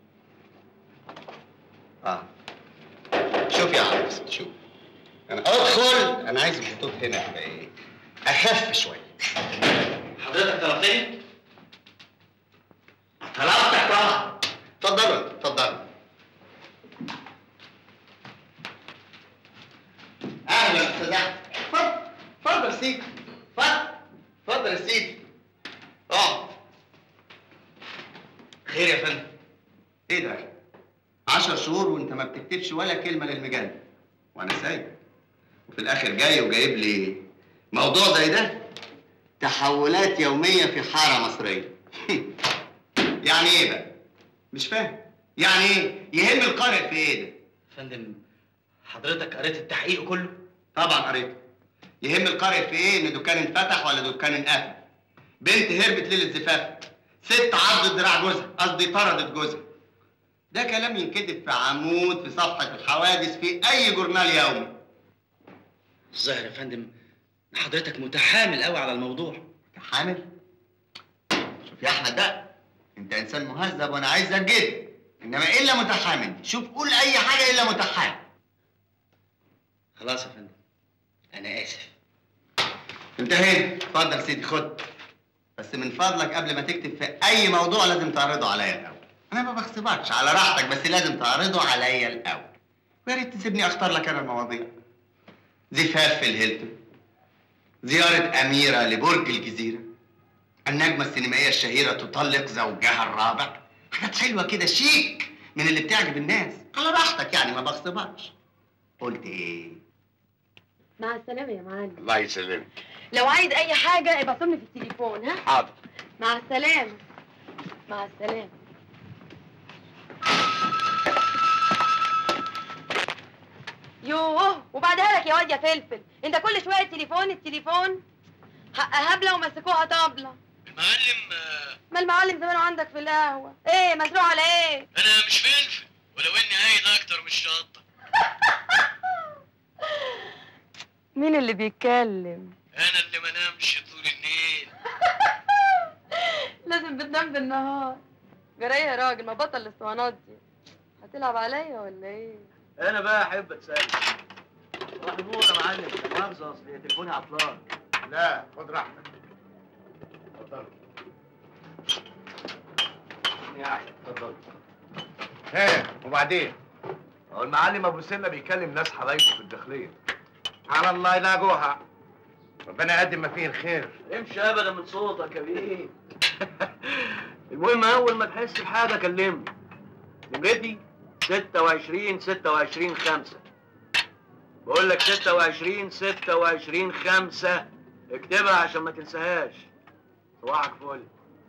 اه شوف يا عم شوف انا ادخل انا عايز الخطوط هنا تبقى ايه اخف شويه حضرتك طلبتني؟ طلبتك بقى اتفضلوا اتفضلوا اهلا استاذ احمد اتفضل اتفضل يا سيدي اتفضل اتفضل يا سيدي اقعد خير يا فندم ايه ده؟ عشر شهور وانت ما بتكتبش ولا كلمه للمجله وانا سايب وفي الاخر جاي وجايب لي موضوع زي ده تحولات يوميه في حاره مصريه يعني ايه بقى؟ مش فاهم يعني ايه؟ يهم القارئ في ايه ده؟ فندم حضرتك قريت التحقيق كله؟ طبعا قريته يهم القارئ في ايه ان دكان انفتح ولا دكان انقفل بنت هربت ليله زفاف ست عضت دراع جوزها قصدي طردت جوزها ده كلام ينكتب في عمود في صفحه الحوادث في اي جورنال يومي الظاهر يا فندم إن حضرتك متحامل قوي على الموضوع متحامل؟ شوف يا احمد ده انت انسان مهذب وانا عايزك جدا انما الا متحامل شوف قول اي حاجه الا متحامل خلاص يا فندم انا اسف انتهينا اتفضل سيدي خد بس من فضلك قبل ما تكتب في اي موضوع لازم تعرضه عليا الاول انا ما بغصبكش على راحتك بس لازم تعرضه عليا الاول ويا ريت تسيبني اختار لك انا المواضيع زفاف في الهيلتون زيارة أميرة لبرج الجزيرة النجمة السينمائية الشهيرة تطلق زوجها الرابع حاجات حلوة كده شيك من اللي بتعجب الناس على راحتك يعني ما بغصبكش قلت ايه؟ مع السلامة يا معلم الله يسلمك لو عايز أي حاجة ابقى صلني في التليفون ها حاضر مع السلامة مع السلامة يوه وبعدها لك يا واد يا فلفل انت كل شويه التليفون التليفون حق هبله ومسكوها طبله المعلم ما المعلم زمانه عندك في القهوه ايه مسروق على ايه انا مش فلفل ولو اني هاين اكتر من الشطه مين اللي بيتكلم انا اللي ما نامش طول الليل لازم بتنام بالنهار جرايه يا راجل ما بطل الاسطوانات دي هتلعب عليا ولا ايه انا بقى احب اتسال صباح النور يا معلم لا مؤاخذه اصل تليفوني عطلان لا خد راحتك اتفضل يا احمد اتفضل ها وبعدين هو المعلم ابو سنه بيكلم ناس حبايبه في الداخليه على الله يلاقوها ربنا يقدم ما فيه الخير امشي ابدا من صوتك يا بيه المهم اول ما تحس بحاجه كلمني نمرتي 26 26 5 بقول لك 26 26 5 اكتبها عشان ما تنساهاش صباحك فل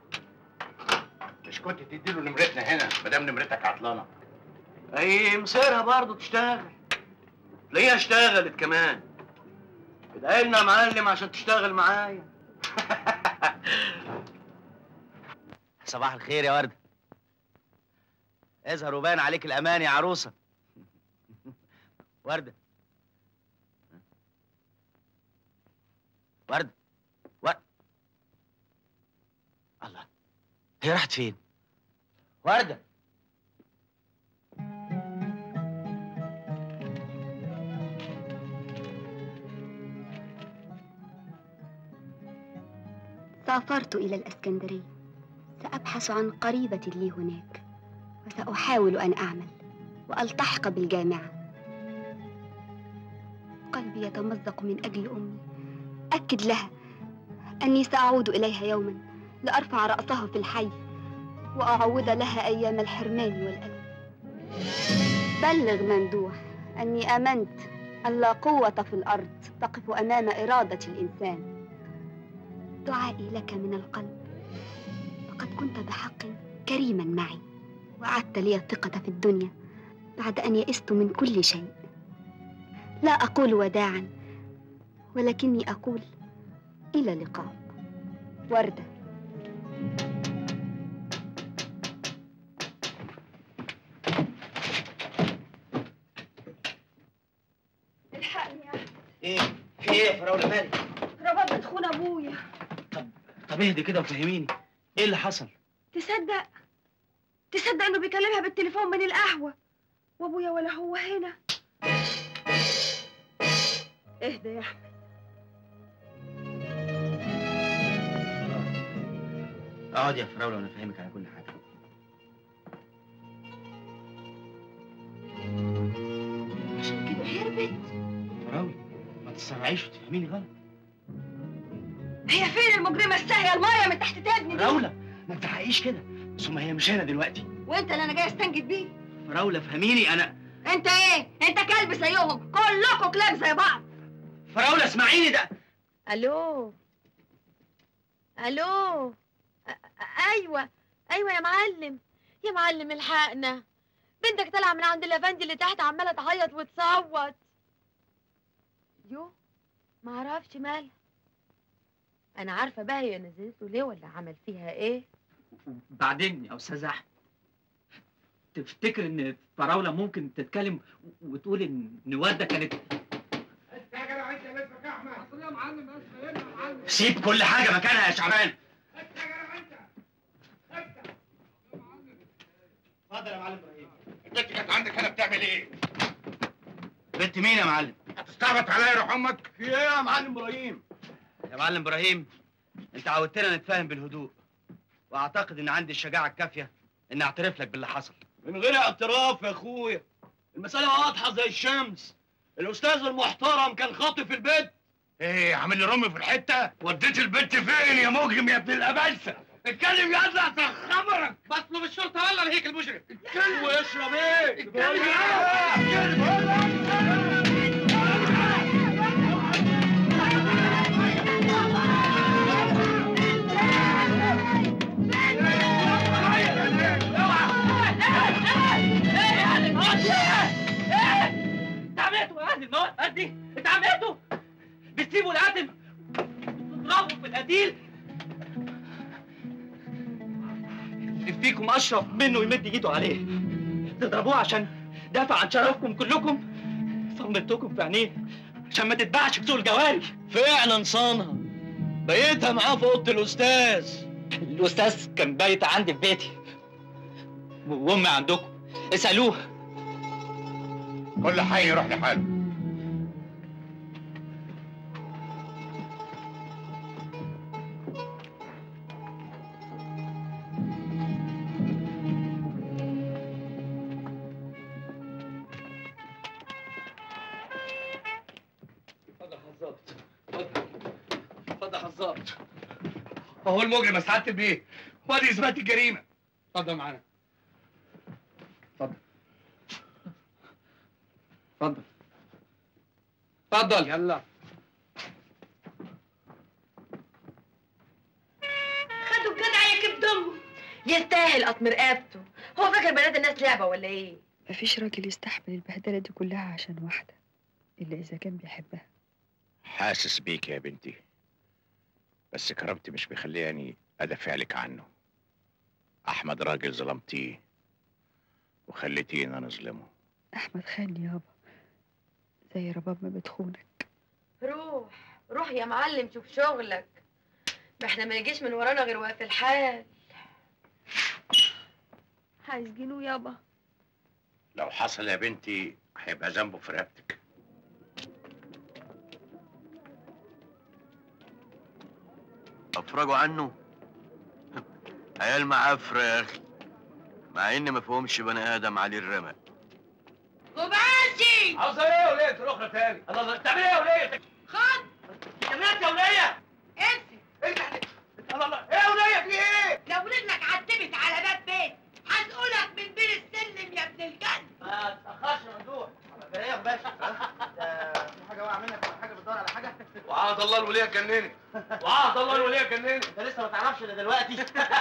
مش كنت تديله نمرتنا هنا ما دام نمرتك عطلانه اي مسيرها برضه تشتغل تلاقيها اشتغلت كمان ادعي لنا يا معلم عشان تشتغل معايا صباح الخير يا وردة اظهر وبان عليك الأمان يا عروسة وردة وردة وردة الله هي راحت فين؟ وردة سافرت إلى الإسكندرية سأبحث عن قريبة لي هناك وسأحاول أن أعمل وألتحق بالجامعة قلبي يتمزق من أجل أمي أكد لها أني سأعود إليها يوما لأرفع رأسها في الحي وأعوض لها أيام الحرمان والألم بلغ ممدوح أني آمنت أن لا قوة في الأرض تقف أمام إرادة الإنسان دعائي لك من القلب فقد كنت بحق كريما معي وأعدت لي الثقة في الدنيا بعد أن يئست من كل شيء لا أقول وداعا ولكني أقول إلى اللقاء وردة الحقني يا أحمد ايه في ايه يا فراوله مالك رباب بتخون أبويا طب اهدي كده وفهميني ايه اللي حصل تصدق تصدق إنه بيكلمها بالتليفون من القهوة وأبويا ولا هو هنا اهدى يا أحمد اقعد يا فراوله وانا افهمك على كل حاجه عشان كده هربت فراوله ما تسرعيش وتفهميني غلط هي فين المجرمة الساهية المية من تحت تبني دي فراوله ما تزعقيش كده ثم هي مش هنا دلوقتي وانت اللي انا جاي استنجد بيه فراوله فهميني انا انت ايه انت كلب زيهم كلكم كلاب زي بعض فراوله اسمعيني ده الو الو أ- أ- ايوه ايوه يا معلم يا معلم الحقنا بنتك طالعه من عند الافندي اللي تحت عماله تعيط وتصوت يو ما اعرفش مالها انا عارفه بقى هي نزلته ليه ولا عمل فيها ايه بعدين يا استاذ احمد تفتكر ان فراوله ممكن تتكلم وتقول ان ورده كانت سيب كل حاجه مكانها يا شعبان اتفضل يا معلم ابراهيم البنت كانت عندك هنا بتعمل ايه؟ بنت مين يا معلم هتستعبط عليا يا روح امك؟ في ايه يا معلم ابراهيم يا معلم ابراهيم انت عودتنا نتفاهم بالهدوء واعتقد ان عندي الشجاعه الكافيه ان اعترف لك باللي حصل من غير اعتراف يا اخويا المسألة واضحة زي الشمس الأستاذ المحترم كان خاطف البيت ايه عامل لي رمي في الحته؟ وديت البنت فين يا مجرم يا ابن الابلسه؟ اتكلم يا ازرق خمرك بطلب الشرطة ولا الهيك المجرم اتكلم واشرب ايه اتكلم اتعميتوا يا اهل النار قدي اتعميتوا بتسيبوا القاتل وتضربوا في القتيل اللي فيكم اشرف منه يمد ايده عليه تضربوه عشان دافع عن شرفكم كلكم صمتكم في عينيه عشان ما تتباعش في سوق الجواري فعلا صانها بيتها معاه في اوضه الاستاذ الاستاذ كان بايت عندي في بيتي وامي عندكم اسالوه كل حي يروح لحاله اتفضل يا الظابط اتفضل يا الظابط اهو المجرم يا سعاده البيه وادي اثبات الجريمه اتفضل معانا اتفضل اتفضل اتفضل يلا خدوا الجدع يكب دمه يستاهل قطم رقبته هو فاكر بنات الناس لعبه ولا ايه مفيش راجل يستحمل البهدلة دي كلها عشان واحدة إلا إذا كان بيحبها حاسس بيك يا بنتي بس كرامتي مش مخلياني ادافع لك عنه احمد راجل ظلمتيه وخليتينا نظلمه أحمد خاني يابا زي رباب ما بتخونك روح روح يا معلم شوف شغلك ما احنا ما نجيش من ورانا غير واقف الحال هيسجنوه يابا لو حصل يا بنتي هيبقى ذنبه في رقبتك افرجوا عنه عيال معفرة يا اخي مع ان ما فيهمش بني ادم عليه الرمق وماشي عاوزه ايه يا وليه الاخرى تاني الله الله بتعمل ايه يا وليه خد كمان يا وليه امسك الله الله ايه يا وليه في ايه لو رجلك عتبت على باب بيت هسقلك من بين السلم يا ابن الكلب ما تتاخرش يا ممدوح ايه يا باشا ده في حاجه واقعه منك ولا حاجه بتدور على حاجه وعهد الله الوليه جنني وعهد الله الوليه جنني انت لسه ما تعرفش ده دلوقتي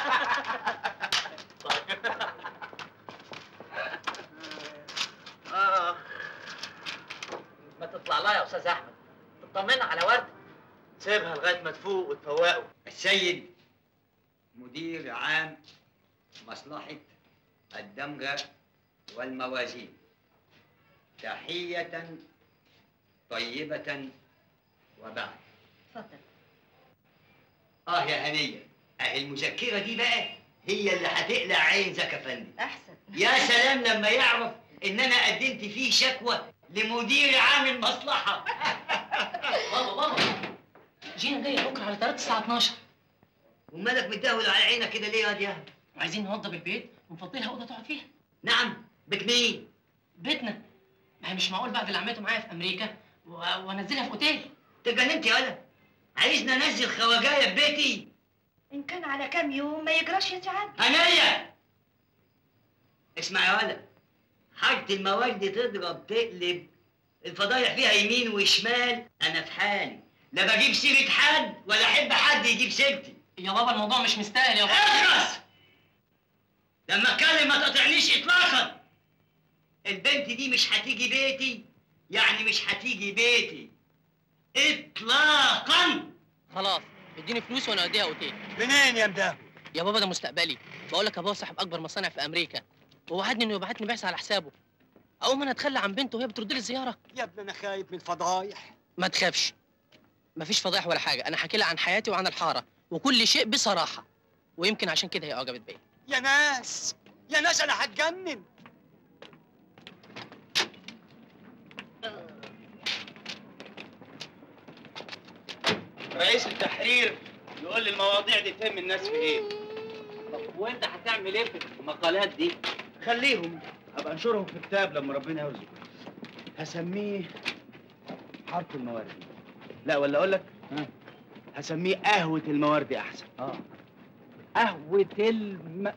آه. ما تطلع لها يا استاذ احمد تطمنا على ورده سيبها لغايه ما تفوق وتفوقه السيد مدير عام مصلحة الدمغة والموازين تحية طيبة وبعد اتفضل اه يا هنية اه المذكرة دي بقى هي اللي هتقلع عين زكا فندم احسن يا سلام لما يعرف ان انا قدمت فيه شكوى لمدير عام المصلحة بابا بابا جينا جايه بكره على 3 الساعه 12 ومالك متداول على عينك كده ليه يا دياب؟ عايزين نوضب البيت ونفضي لها اوضه تقعد فيها نعم بيت مين؟ بيتنا ما هي مش معقول بعد اللي عملته معايا في امريكا و- وانزلها في اوتيل تجننت يا ولا عايزني انزل خواجايه في بيتي ان كان على كام يوم ما يجراش يا سعاد هنية اسمع يا ولا حاجة المواد تضرب تقلب الفضايح فيها يمين وشمال انا في حالي لا بجيب سيرة حد ولا احب حد يجيب سيرتي يا بابا الموضوع مش مستاهل يا بابا اخرس لما اتكلم ما تقطعنيش اطلاقا البنت دي مش هتيجي بيتي يعني مش هتيجي بيتي اطلاقا خلاص اديني فلوس وانا اوديها اوتيل منين يا مدام يا بابا ده مستقبلي بقول لك ابويا صاحب اكبر مصانع في امريكا ووعدني انه يبعتني بعثه على حسابه اقوم انا اتخلى عن بنته وهي بترد لي الزياره يا ابني انا خايف من الفضايح ما تخافش مفيش فضايح ولا حاجه انا حكي لها عن حياتي وعن الحاره وكل شيء بصراحه ويمكن عشان كده هي اعجبت بيا يا ناس يا ناس انا هتجنن رئيس التحرير يقول لي المواضيع دي تهم الناس في ايه وانت هتعمل ايه في المقالات دي خليهم ابقى انشرهم في كتاب لما ربنا يرزق هسميه حرف الموارد لا ولا اقول لك ها هسميه قهوة الموارد احسن اه قهوة الم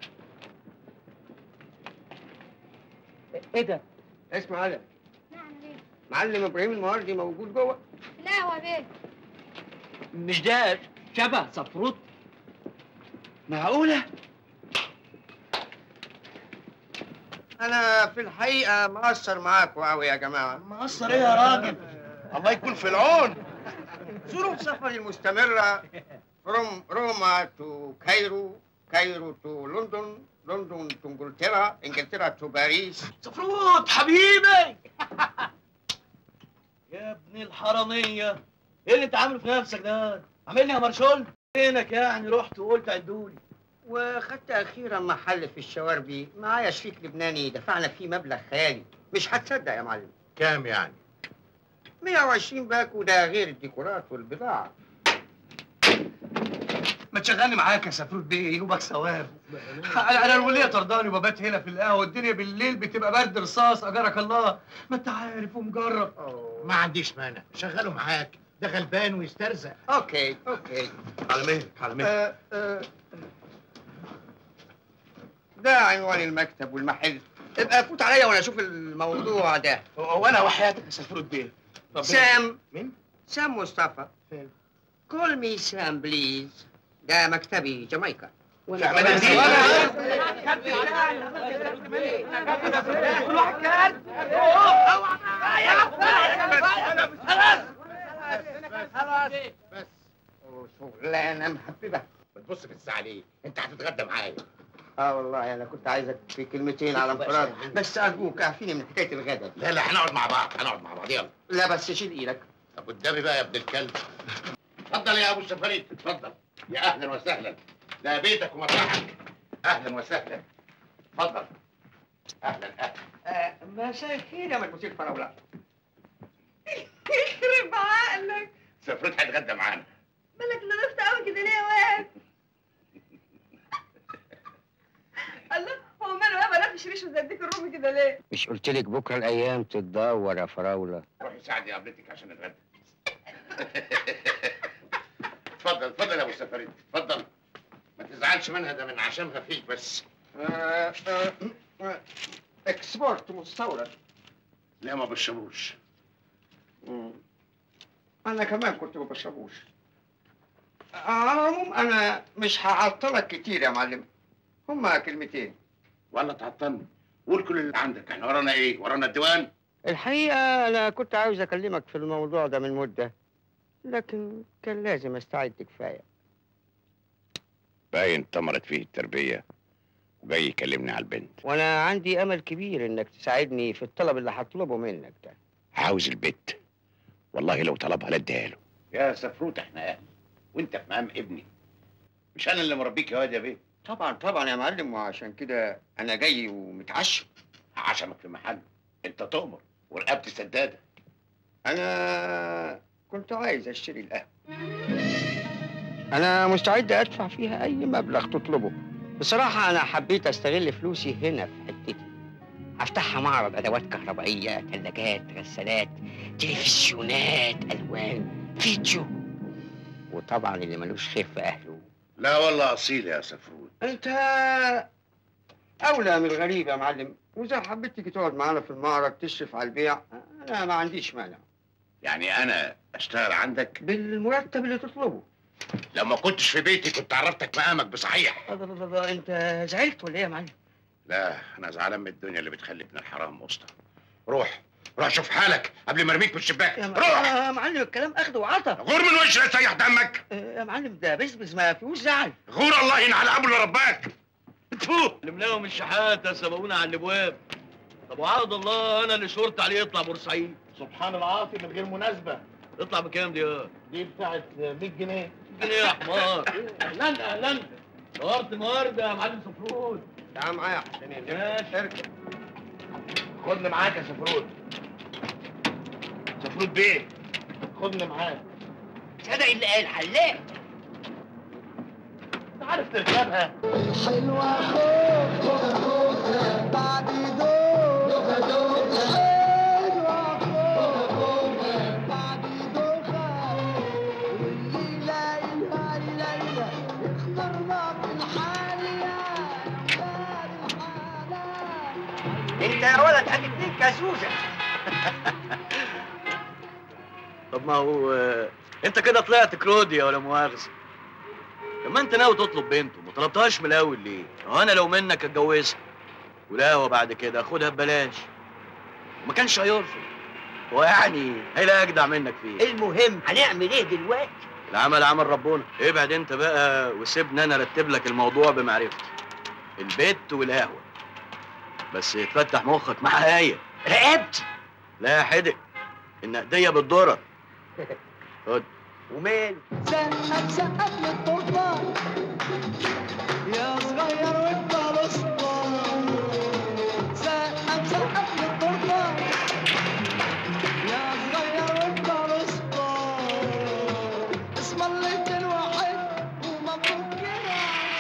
ايه ده؟ اسمع هلا معلم ابراهيم المواردي موجود جوه لا هو بيه مش ده شبه صفروت معقولة؟ انا في الحقيقه مقصر معاكوا قوي يا جماعه مقصر ايه يا راجل؟ الله يكون في العون ظروف سفري المستمره فروم روما تو كايرو كايرو تو لندن لندن تو انجلترا انجلترا تو باريس صفروت حبيبي يا ابن الحرامية ايه اللي انت عامله في نفسك ده؟ عاملني يا مرشول؟ فينك يعني رحت وقلت عدولي وخدت اخيرا محل في الشواربي معايا شريك لبناني دفعنا فيه مبلغ خيالي مش هتصدق يا معلم كام يعني 120 باكو ده غير الديكورات والبضاعه ما تشغلني معاك يا سفروت بيه ينوبك ثواب انا انا الوليه طرداني وببات هنا في القهوه الدنيا بالليل بتبقى برد رصاص اجرك الله ما انت عارف ومجرب ما عنديش مانع شغله معاك ده غلبان ويسترزق اوكي اوكي على مهلك على مهلك آه، آه. ده عنوان المكتب والمحل ابقى فوت عليا وانا اشوف الموضوع ده وانا وحياتك يا سفروت بيه ربنا- سام مين؟ سام مصطفى كول مي سام بليز ده مكتبي جامايكا في أمان الله. بس شغلانه محببه بتبص في الساعه ليه انت هتتغدى معايا اه والله انا كنت عايزك في كلمتين على انفراد بس ارجوك اعفيني من حكايه الغدا دي لا لا هنقعد مع بعض هنقعد مع بعض يلا لا بس شيل ايدك طب قدامي بقى يا ابن الكلب اتفضل يا ابو السفريت اتفضل يا اهلا وسهلا ده بيتك ومطرحك اهلا وسهلا اتفضل اهلا اهلا آه مساء الخير يا مدموسيل فراوله يخرب عقلك سفريت هيتغدى معانا مالك نضفت قوي كده ليه يا واد الله هو ماله يابا عامل ريشه زي الديك الرومي كده ليه؟ مش قلت لك بكره الايام تتدور يا فراوله روحي ساعدي قابلتك عشان نتغدى اتفضل اتفضل يا ابو سفريد اتفضل ما تزعلش منها ده من عشانها فيك بس اكسبورت مستورد لا ما بشربوش انا كمان كنت ما بشربوش على العموم انا مش هعطلك كتير يا معلم هما كلمتين ولا تعطلني قول كل اللي عندك احنا ورانا ايه ورانا الديوان الحقيقة أنا كنت عاوز أكلمك في الموضوع ده من مدة لكن كان لازم أستعد كفاية باين تمرت فيه التربيه وجاي يكلمني على البنت وأنا عندي أمل كبير إنك تساعدني في الطلب اللي هطلبه منك ده عاوز البت والله لو طلبها لا اديها له يا سفروت احنا اهل وانت في مقام ابني مش انا اللي مربيك يا واد يا بيه طبعا طبعا يا معلم وعشان كده أنا جاي ومتعشم عشمك في محل انت تؤمر ورقبتي سداده أنا كنت عايز أشتري القهوة أنا مستعد أدفع فيها أي مبلغ تطلبه بصراحة أنا حبيت أستغل فلوسي هنا في حتتي هفتحها معرض أدوات كهربائية ثلاجات غسالات تلفزيونات ألوان فيديو وطبعا اللي ملوش خير في أهله لا والله اصيل يا سفروت أنت أولى من الغريب يا معلم وإذا حبيت تيجي تقعد معانا في المعرض تشرف على البيع أنا ما عنديش مانع يعني انا اشتغل عندك بالمرتب اللي تطلبه لو ما كنتش في بيتي كنت عرفتك مقامك بصحيح أنت زعلت ولا إيه يا معلم؟ لا انا زعلان من الدنيا اللي بتخلي ابن الحرام وسطى روح روح شوف حالك قبل ما ارميك من الشباك يا روح يا معلم الكلام أخد وعطا غور من وشي لا تسيح دمك يا معلم ده بسبس ما فيهوش زعل غور الله ينعل ابو اللي رباك لملاهم الشحاتة سبقونا على الابواب طب وعهد الله انا اللي شرط عليه يطلع بورسعيد سبحان العاطي من غير مناسبة يطلع بكام دي يا دي بتاعت 100 جنيه جنيه يا حمار اهلا اهلا نورت النهارده يا معلم سفرود تعال معايا يا حسنين ماشي اركب خدني معاك يا سفرود سفرود بيه خدني معاك صدق اللي قال حلاق انت عارف تركبها الحلوة خوخ خوخ بعد دوخ دوخ حلوة خوخ خوخ بعد دوخة واللي لاقيها ليلى اخترنا بالحالية أنت يا ولد هتديك كازوزة طب ما هو آه، انت كده طلعت كروديا ولا مؤاخذة لما انت ناوي تطلب بنته ما طلبتهاش من الاول ليه؟ هو انا لو منك اتجوزها والقهوة بعد كده اخدها ببلاش ما كانش هيرفض هو يعني هيلاقي اجدع منك فيه المهم هنعمل ايه دلوقتي؟ العمل عمل ربنا ابعد انت بقى وسيبني انا ارتب لك الموضوع بمعرفتي البيت والقهوة بس تفتح مخك معايا رقبتي لا يا حدق النقدية بالدولار خد ومال سقف سقف للطربة يا صغير وانت الاسطى سقف سقف للطربة يا صغير وانت الاسطى اسم الله الواحد ومبروك كده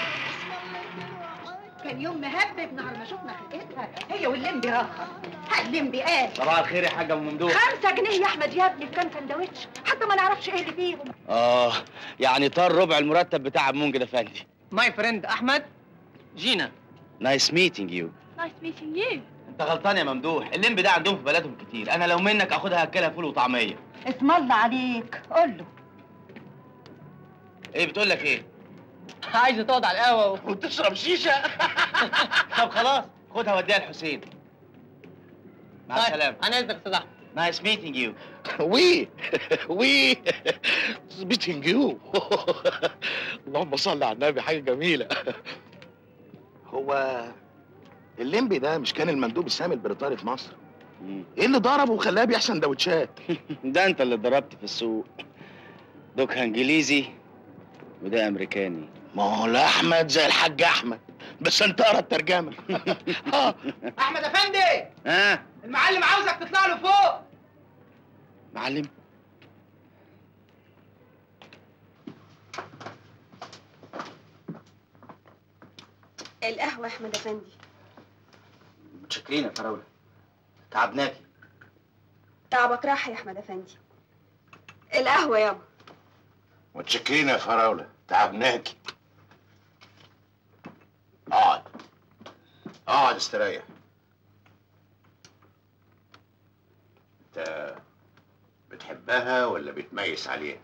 كان يوم مهبب نهار ما شفنا خلقتها هي واللمبي راحه اللمبي قال صباح الخير يا حاجه ام ممدوح خمسة جنيه يا احمد يا ابني بكام سندوتش حتى ما نعرفش ايه اللي فيهم اه يعني طار ربع المرتب بتاع منجد افندي ماي فريند احمد جينا نايس ميتنج يو نايس ميتنج يو انت غلطان يا ممدوح اللمب ده عندهم في بلدهم كتير انا لو منك اخدها اكلها فول وطعميه اسم الله عليك قول له ايه بتقول لك ايه عايزه تقعد على القهوه وتشرب شيشه طب خلاص خدها وديها لحسين مع طيب، السلامه انا اذنك استاذ احمد نايس ميتنج يو وي وي ميتنج يو اللهم صل على النبي حاجه جميله هو الليمبي ده مش كان المندوب السامي البريطاني في مصر ايه اللي ضربه وخلاه يبيع سندوتشات ده انت اللي ضربت في السوق دوك انجليزي وده امريكاني ما هو لا احمد زي الحاج احمد بس انت اقرا الترجمه احمد افندي ها المعلم عاوزك تطلع له فوق معلم القهوة يا أحمد أفندي متشكرين يا فراوله تعبناكي تعبك راح يا احمد افندي القهوه يابا متشكرين يا فراوله تعبناكي اقعد اقعد استريح انت بتحبها ولا بتميس عليها؟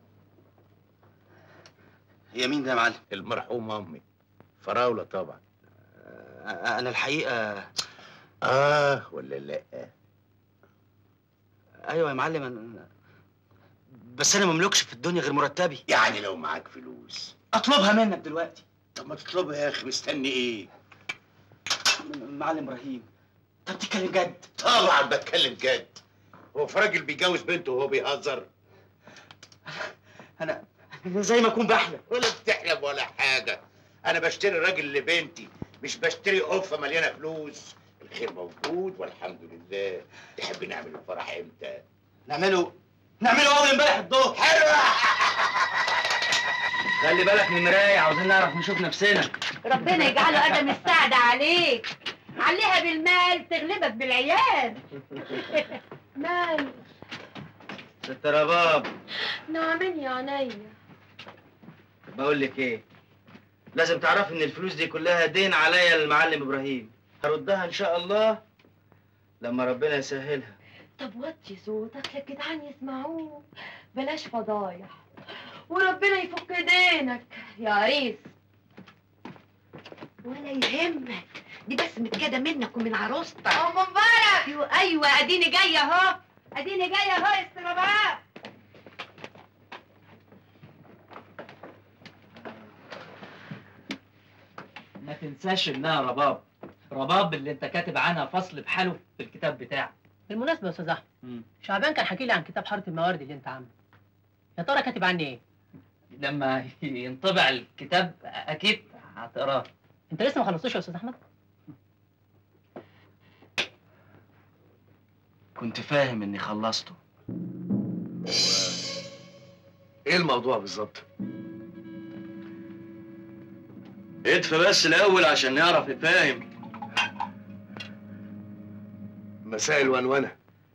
هي مين ده يا معلم؟ المرحومة أمي فراولة طبعا أنا الحقيقة آه ولا لأ؟ أيوة يا معلم أنا بس أنا مملكش في الدنيا غير مرتبي يعني لو معاك فلوس أطلبها منك دلوقتي طب ما تطلبها يا أخي مستني إيه؟ معلم إبراهيم أنت بتتكلم جد طبعا بتكلم جد هو في راجل بيجوز بنته وهو بيهزر أنا أنا زي ما أكون بحلم ولا بتحلم ولا حاجة أنا بشتري راجل لبنتي مش بشتري قفة مليانة فلوس الخير موجود والحمد لله تحب نعمل الفرح امتى؟ نعمله نعمله أول امبارح الظهر حلوة خلي بالك من المراية عاوزين نعرف نشوف نفسنا ربنا يجعله قدم السعد عليك عليها بالمال تغلبك بالعيال مال ست رباب نعمين يا عينيا بقول لك إيه لازم تعرفي إن الفلوس دي كلها دين عليا للمعلم إبراهيم هردها إن شاء الله لما ربنا يسهلها طب وطي صوتك يا جدعان يسمعوك بلاش فضايح وربنا يفك ايدينك يا عريس ولا يهمك دي بس متكده منك ومن عروستك ام مبارك ايوه ايوه اديني جايه اهو اديني جايه اهو يا استرابات ما تنساش انها رباب رباب اللي انت كاتب عنها فصل بحاله في الكتاب بتاعك بالمناسبة يا أستاذ أحمد شعبان كان حكي لي عن كتاب حارة الموارد اللي أنت عامله يا ترى كاتب عني إيه؟ لما ينطبع الكتاب اكيد هتقراه أنت لسه ما خلصتوش يا أستاذ أحمد؟ كنت فاهم إني خلصته ايه الموضوع بالظبط؟ ادفى بس الاول عشان نعرف نفهم مسائل ونونة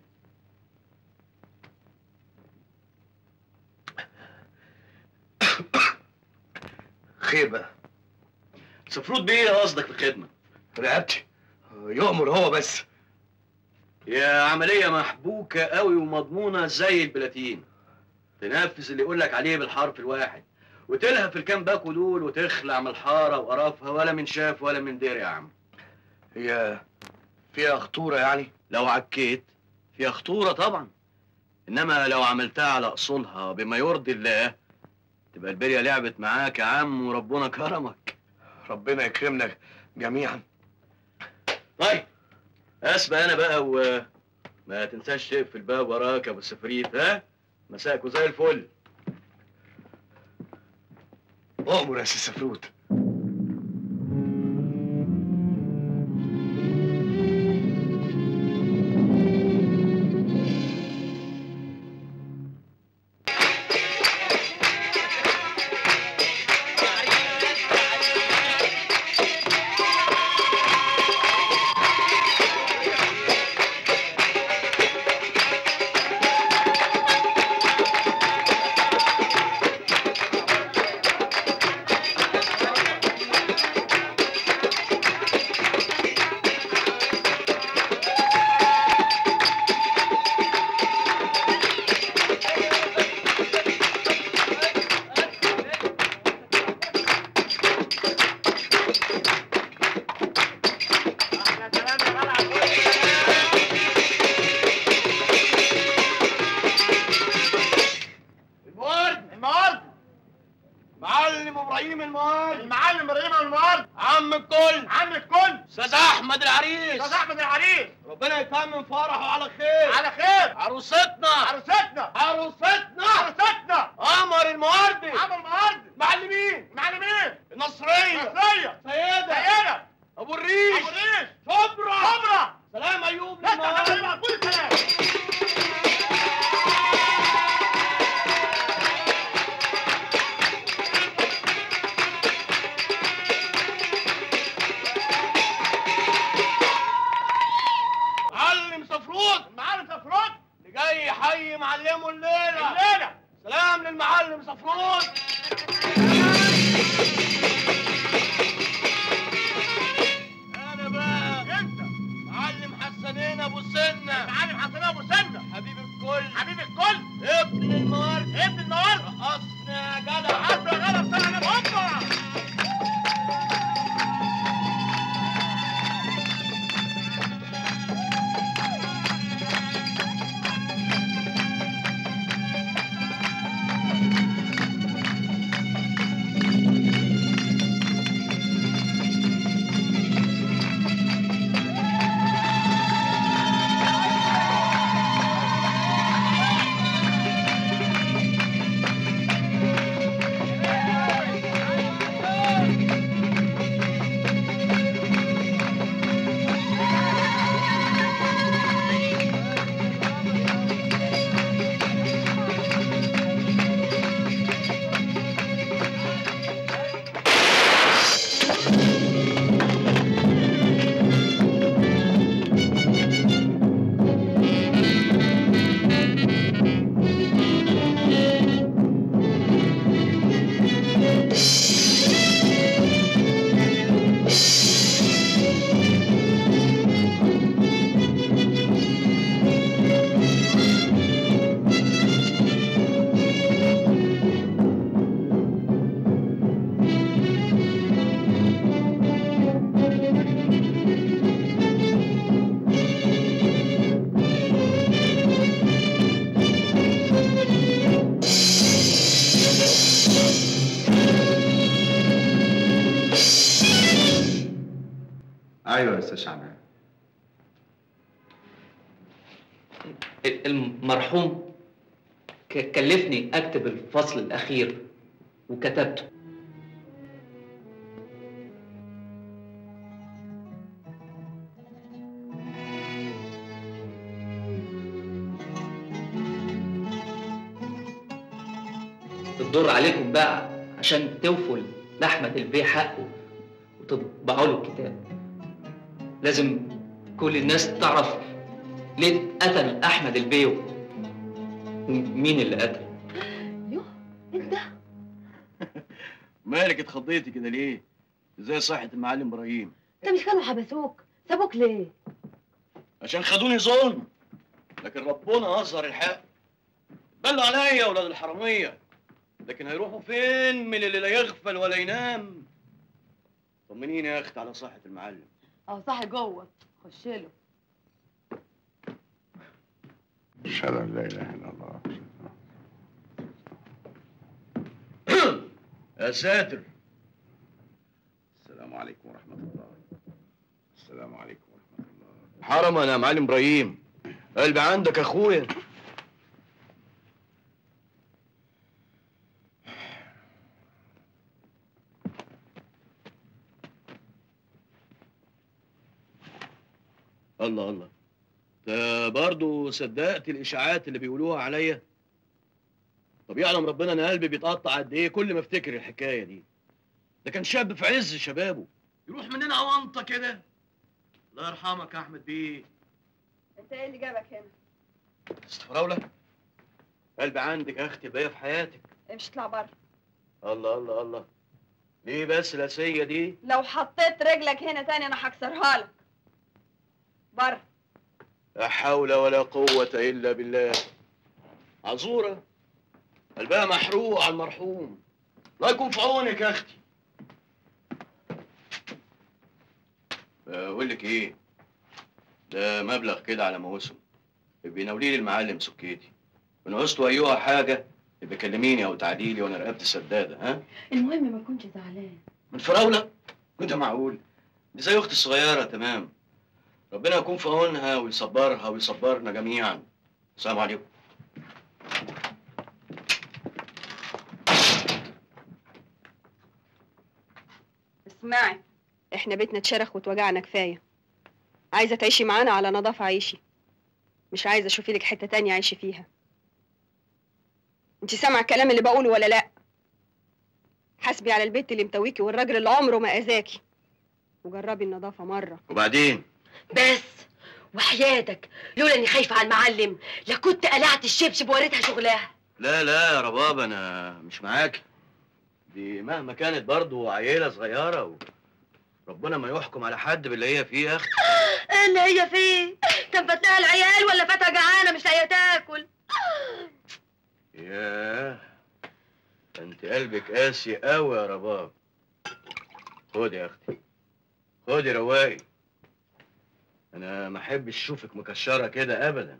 خير بقى سفروت بيه قصدك في الخدمه رقبتي يؤمر هو بس يا عمليه محبوكه قوي ومضمونه زي البلاتين تنفذ اللي يقول لك عليه بالحرف الواحد وتلهف الكام باكو دول وتخلع من الحاره وقرفها ولا من شاف ولا من دير يا عم هي فيها خطوره يعني لو عكيت فيها خطوره طبعا انما لو عملتها على اصولها بما يرضي الله تبقى البليه لعبت معاك يا عم وربنا كرمك ربنا يكرمنا جميعا طيب اسبق انا بقى وما تنساش تقفل الباب وراك يا ابو السفريت ها مساكوا زي الفل اؤمر يا سي سفروت الموارد الموارد معلم ابراهيم الموارد المعلم ابراهيم الموارد عم الكل عم الكل استاذ احمد العريس استاذ احمد العريس ربنا يتمم فرحه على خير على خير عروستنا عروستنا عروستنا عروستنا قمر الموردي عمر الموارد معلمين معلمين النصريه نصرية سيده سيدة ابو الريش ابو الريش شبرا شبرا سلام ايوب لا للموارد. تحرم كل سلام صفرون انا بقى انت معلم حسنين ابو سنه معلم حسنين ابو سنه حبيب الكل حبيب الكل ابن الموارد ابن الموارد رقصنا يا جدع حب يا جدع بتاعنا هوبا ايوه يا استاذ شعبان المرحوم ك- كلفني اكتب الفصل الاخير وكتبته الدور عليكم بقى عشان توفوا لاحمد البيه حقه وتطبعوا له الكتاب لازم كل الناس تعرف ليه قتل احمد البيه ومين اللي قتل انت مالك اتخضيتي كده ليه؟ ازاي صحة المعلم ابراهيم؟ انت مش كانوا حبسوك سابوك ليه عشان خدوني ظلم لكن ربنا اظهر الحق بلوا عليا يا ولاد الحرامية لكن هيروحوا فين من اللي لا يغفل ولا ينام طمنيني يا اخت على صحة المعلم اه صاحي جوه خش له اشهد ان لا اله الا الله يا ساتر السلام عليكم ورحمه الله السلام عليكم ورحمه الله حرم انا يا معلم ابراهيم قلبي عندك اخويا الله الله ده برضه صدقت الاشاعات اللي بيقولوها عليا طب يعلم ربنا انا قلبي بيتقطع قد ايه كل ما افتكر الحكايه دي ده كان شاب في عز شبابه يروح مننا اونطه كده الله يرحمك يا احمد بيه انت ايه اللي جابك هنا استفراوله قلبي عندك يا اختي بقى في حياتك امشي اطلع بره الله الله الله ليه بس الاسيه دي لو حطيت رجلك هنا تاني انا هكسرها لك بره لا حول ولا قوة إلا بالله عزورة قلبها محروق على المرحوم الله يكون في عونك يا أختي بقول لك إيه ده مبلغ كده على موسم بيناولي لي المعلم سكيتي من عوزتوا أيها حاجة يبقى كلميني أو تعديلي وأنا رقبتي سدادة ها المهم ما تكونش زعلان من فراولة كنت معقول دي زي أختي الصغيرة تمام ربنا يكون في عونها ويصبرها ويصبرنا جميعا السلام عليكم اسمعي احنا بيتنا اتشرخ واتوجعنا كفايه عايزه تعيشي معانا على نظافه عيشي مش عايزه اشوفي لك حته تانية عيشي فيها انت سامعه الكلام اللي بقوله ولا لا حاسبي على البيت اللي متويكي والراجل اللي عمره ما اذاكي وجربي النظافه مره وبعدين بس وحياتك لولا اني خايفه على المعلم لكنت قلعت الشبشب ووريتها شغلها لا لا يا رباب انا مش معاك دي مهما كانت برضو عيله صغيره و... ربنا ما يحكم على حد باللي هي فيه يا اختي ايه اللي هي فيه تنفت لها العيال ولا فاتها جعانه مش لاقيه تاكل ياه ده انت قلبك قاسي قوي يا رباب خدي يا اختي خدي رواقي انا ما احبش اشوفك مكشره كده ابدا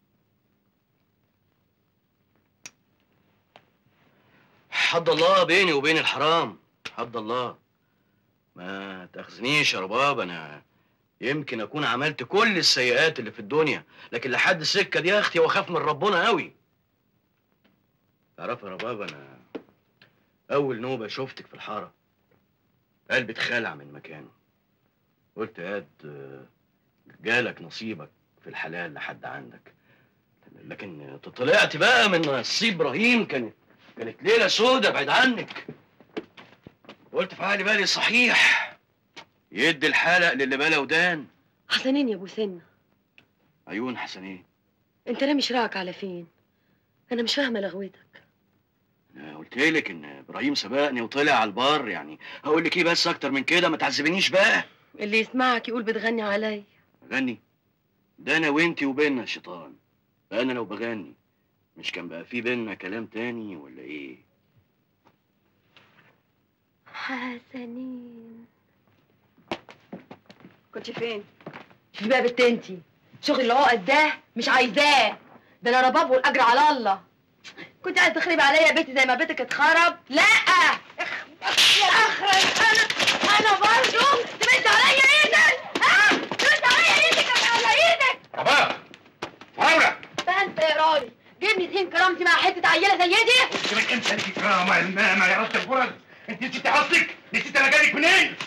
حد الله بيني وبين الحرام حد الله ما تاخذنيش يا رباب انا يمكن اكون عملت كل السيئات اللي في الدنيا لكن لحد السكه دي يا اختي واخاف من ربنا قوي تعرف يا رباب انا اول نوبه شفتك في الحاره قلبي اتخلع من مكانه قلت يا قد جالك نصيبك في الحلال لحد عندك لكن طلعت بقى من نصيب ابراهيم كانت كانت ليله سودة بعيد عنك قلت في عقلي بالي صحيح يدي الحلق للي بلا ودان حسنين يا ابو سنه عيون حسنين انت ليه مش راك على فين انا مش فاهمه لغوتك أنا قلت لك ان ابراهيم سبقني وطلع على البر يعني هقول لك ايه بس اكتر من كده ما تعذبنيش بقى اللي يسمعك يقول بتغني علي غني ده انا وانتي وبيننا شيطان انا لو بغني مش كان بقى في بيننا كلام تاني ولا ايه حسنين كنت فين؟ في بقى بنت انتي شغل العقد ده مش عايزاه ده انا رباب والاجر على الله كنت عايز تخرب عليا بيتي زي ما بيتك اتخرب لا اخرج انا انا برضو تمد عليا ايدك ها تمد عليا ايدك على ايدك رباب فراولة ده انت يا راجل جبني تهين كرامتي مع حته عيله زي دي قلت لك امتى ليكي كرامة الماما يا رد الفرج انت نسيتي اصلك نسيت انا جايلك منين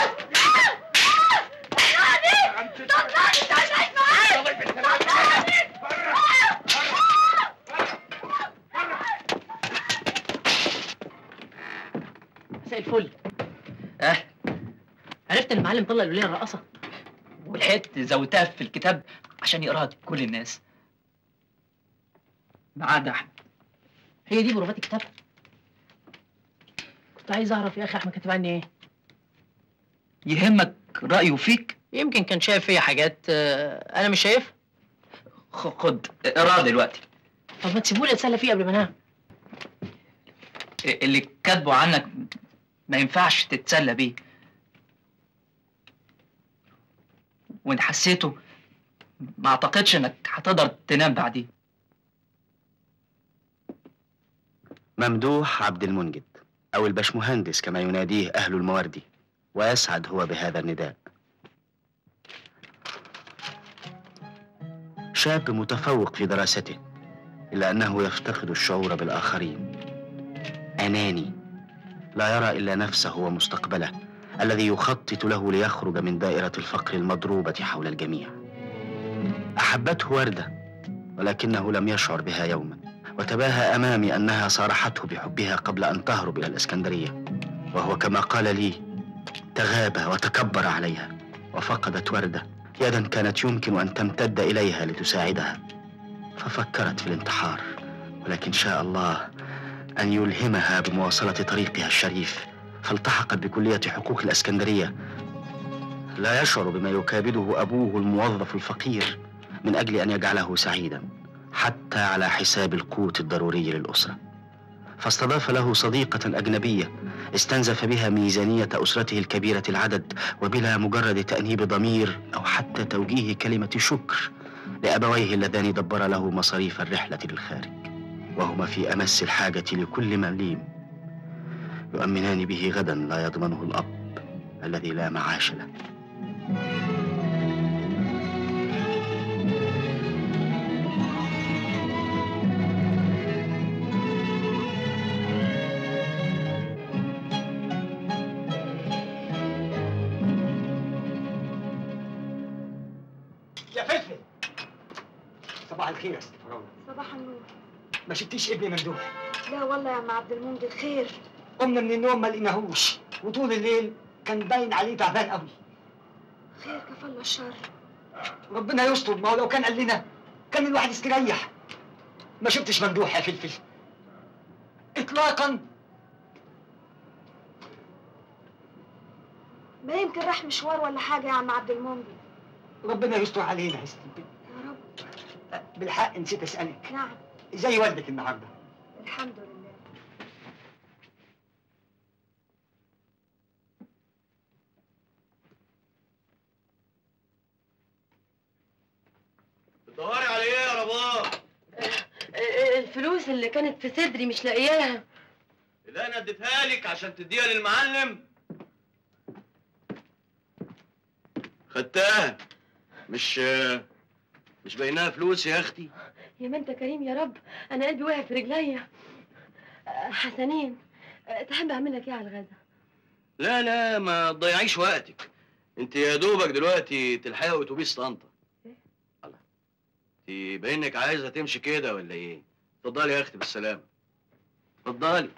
مساء الفل اه عرفت ان المعلم طلع الوليه الرقاصه ولحقت زودتها في الكتاب عشان يقراها كل الناس ما عدا احمد هي دي بروفات الكتاب كنت عايز اعرف يا اخي احمد كاتب عني ايه يهمك رايه فيك يمكن كان شايف فيا حاجات آه، انا مش شايفها خ- خد اقراها دلوقتي طب ما تسيبولي اتسلى فيه قبل ما انام اللي كاتبه عنك ما ينفعش تتسلى بيه وان حسيته ما اعتقدش انك هتقدر تنام بعديه ممدوح عبد المنجد أو البشمهندس كما يناديه أهل المواردي ويسعد هو بهذا النداء شاب متفوق في دراسته إلا أنه يفتقد الشعور بالآخرين أناني لا يرى إلا نفسه ومستقبله الذي يخطط له ليخرج من دائرة الفقر المضروبة حول الجميع أحبته وردة ولكنه لم يشعر بها يوما وتباهى أمامي أنها صارحته بحبها قبل أن تهرب إلى الإسكندرية وهو كما قال لي تغابى وتكبر عليها وفقدت وردة يدا كانت يمكن أن تمتد إليها لتساعدها ففكرت في الانتحار ولكن شاء الله أن يلهمها بمواصلة طريقها الشريف فالتحقت بكلية حقوق الإسكندرية لا يشعر بما يكابده أبوه الموظف الفقير من أجل أن يجعله سعيدا حتى على حساب القوت الضروري للأسرة فاستضاف له صديقة أجنبية استنزف بها ميزانية أسرته الكبيرة العدد وبلا مجرد تأنيب ضمير أو حتى توجيه كلمة شكر لأبويه اللذان دبر له مصاريف الرحلة للخارج وهما في أمس الحاجة لكل مليم يؤمنان به غدا لا يضمنه الأب الذي لا معاش له يا فلفل صباح الخير يا ست فراولة صباح النور ما شفتيش ابني ممدوح لا والله يا عم عبد المنجد خير قمنا من النوم ما لقيناهوش وطول الليل كان باين عليه تعبان قوي خير كفى الله الشر ربنا يستر ما هو لو كان قال لنا كان الواحد استريح ما شفتش ممدوح يا فلفل اطلاقا ما يمكن راح مشوار ولا حاجة يا عم عبد المنجد ربنا يستر علينا يا ستي يا رب بالحق نسيت اسالك نعم زي والدك النهارده الحمد لله بتدوري على ايه يا رباب؟ الفلوس اللي كانت في صدري مش لاقياها اللي انا اديتها لك عشان تديها للمعلم خدتها مش مش بايناها فلوس يا اختي يا ما انت كريم يا رب انا قلبي واقف في رجليا آه، حسنين آه، تحب اعمل لك ايه على الغدا لا لا ما تضيعيش وقتك انت يا دوبك دلوقتي تلحقي اتوبيس طنطا الله انت باينك عايزه تمشي كده ولا ايه اتفضلي يا اختي بالسلامه اتفضلي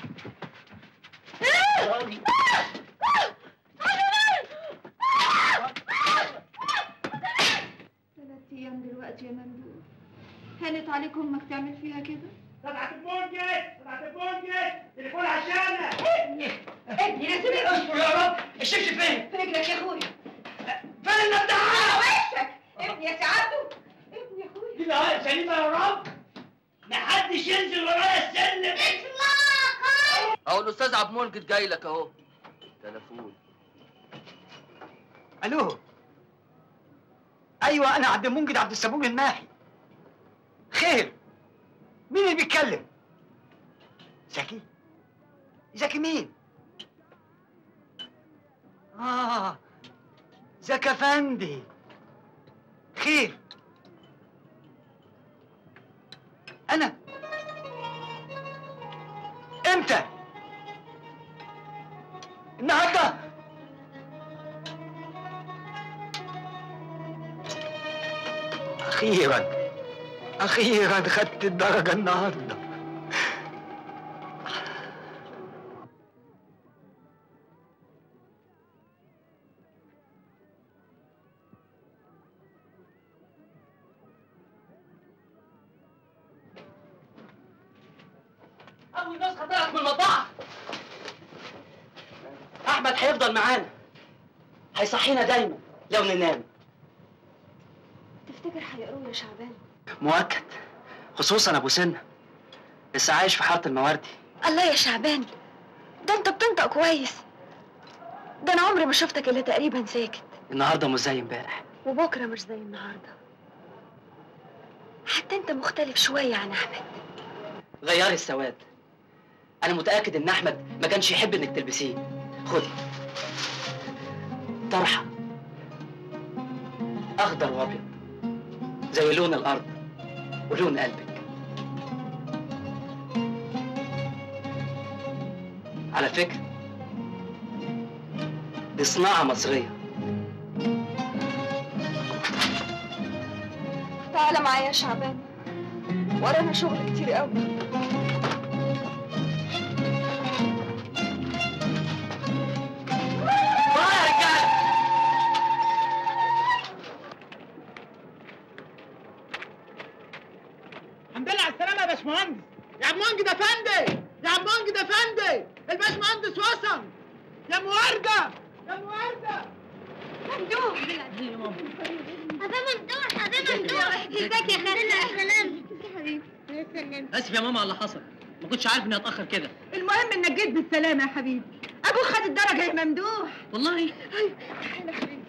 ثلاث ايام دلوقتي يا ممدوح هانت عليك امك تعمل فيها كده طلعت المنجد طلعت المنجد تليفون عشاننا ابني ابني لازم اصبر يا رب الشبشب فين؟ في رجلك يا اخويا فين النبدعة؟ وشك ابني يا سعادته ابني يا اخويا دي الهواء سليمة يا رب محدش ينزل ورايا السلم اهو الاستاذ عبد المنجد جاي لك اهو تليفون الو ايوه انا عبد المنجد عبد الصبور الماحي خير مين اللي بيتكلم زكي زكي مين اه زكي افندي خير انا امتى النهارده أخيرا أخيرا خدت الدرجة النهاردة اول نسخه طلعت من المطبعه احمد هيفضل معانا هيصحينا دايما لو ننام تفتكر هيقروا يا شعبان مؤكد خصوصا ابو سنه لسه عايش في حاره المواردي الله يا شعبان ده انت بتنطق كويس ده انا عمري ما شفتك الا تقريبا ساكت النهارده مش زي امبارح وبكره مش زي النهارده حتى انت مختلف شويه عن احمد غيري السواد انا متاكد ان احمد ما كانش يحب انك تلبسيه خدي طرحه اخضر وابيض زي لون الارض ولون قلبك على فكره دي صناعه مصريه تعالى معايا يا شعبان ورانا شغل كتير قوي الحمد لله على السلامة يا باشمهندس يا عم مهندس افندي يا عم مهندس افندي الباشمهندس وصل يا ام وردة يا ام وردة ممدوح هذا ممدوح هذا ممدوح ازيك يا خالد سلام يا حبيبي سلام اسف يا ماما على اللي حصل ما كنتش عارف اني هتاخر كده المهم انك جيت بالسلامة يا حبيبي ابوك خد الدرجة يا ممدوح والله تعالى يا حبيبي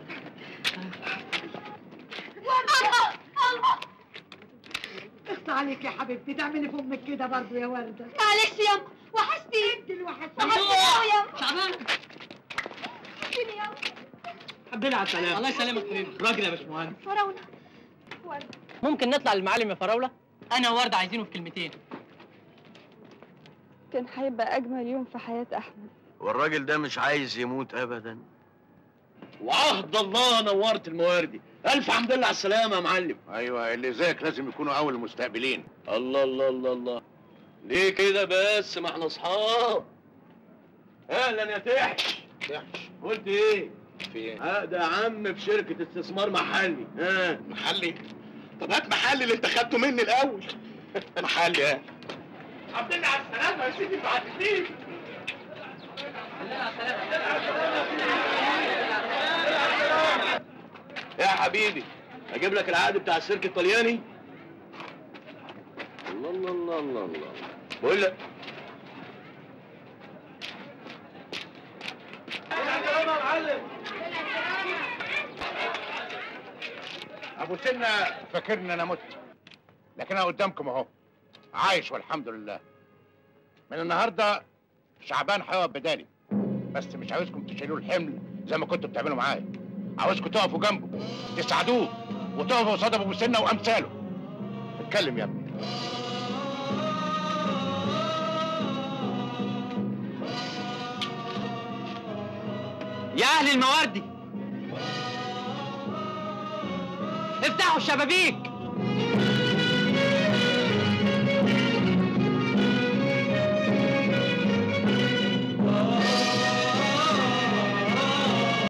اخصى عليك يا حبيبتي تعملي في امك كده برضه يا وردة معلش يا وحشتي انت اللي وحشتي وحشتي يا شعبان وحشتيني يا الحمد لله على السلامه الله يسلمك حبيبي راجل يا باشمهندس فراولة وردة ممكن نطلع للمعلم يا فراوله انا وورده عايزينه في كلمتين كان هيبقى أجمل يوم في حياة أحمد والراجل ده مش عايز يموت ابدا وعهد الله نورت المواردي الف حمد لله على السلامه يا معلم ايوه اللي زيك لازم يكونوا اول المستقبلين الله الله الله الله ليه كده بس ما احنا اصحاب اهلا يا تحش تحش قلت ايه في ايه عقد يا عم في شركه استثمار محلي ها محلي طب هات محلي اللي انت خدته مني الاول محلي اه الحمد لله على السلامه يا سيدي بعد سنين يا حبيبي اجيب لك العقد بتاع السيرك الطلياني الله الله الله الله الله بقول لك ابو سنه فاكرني انا مت لكن انا قدامكم اهو عايش والحمد لله من النهارده شعبان هيقف بدالي بس مش عاوزكم تشيلوا الحمل زي ما كنتوا بتعملوا معايا عاوزكم تقفوا جنبه تساعدوه وتقفوا قصاد ابو سنه وامثاله اتكلم يا ابني يا اهل المواردي افتحوا الشبابيك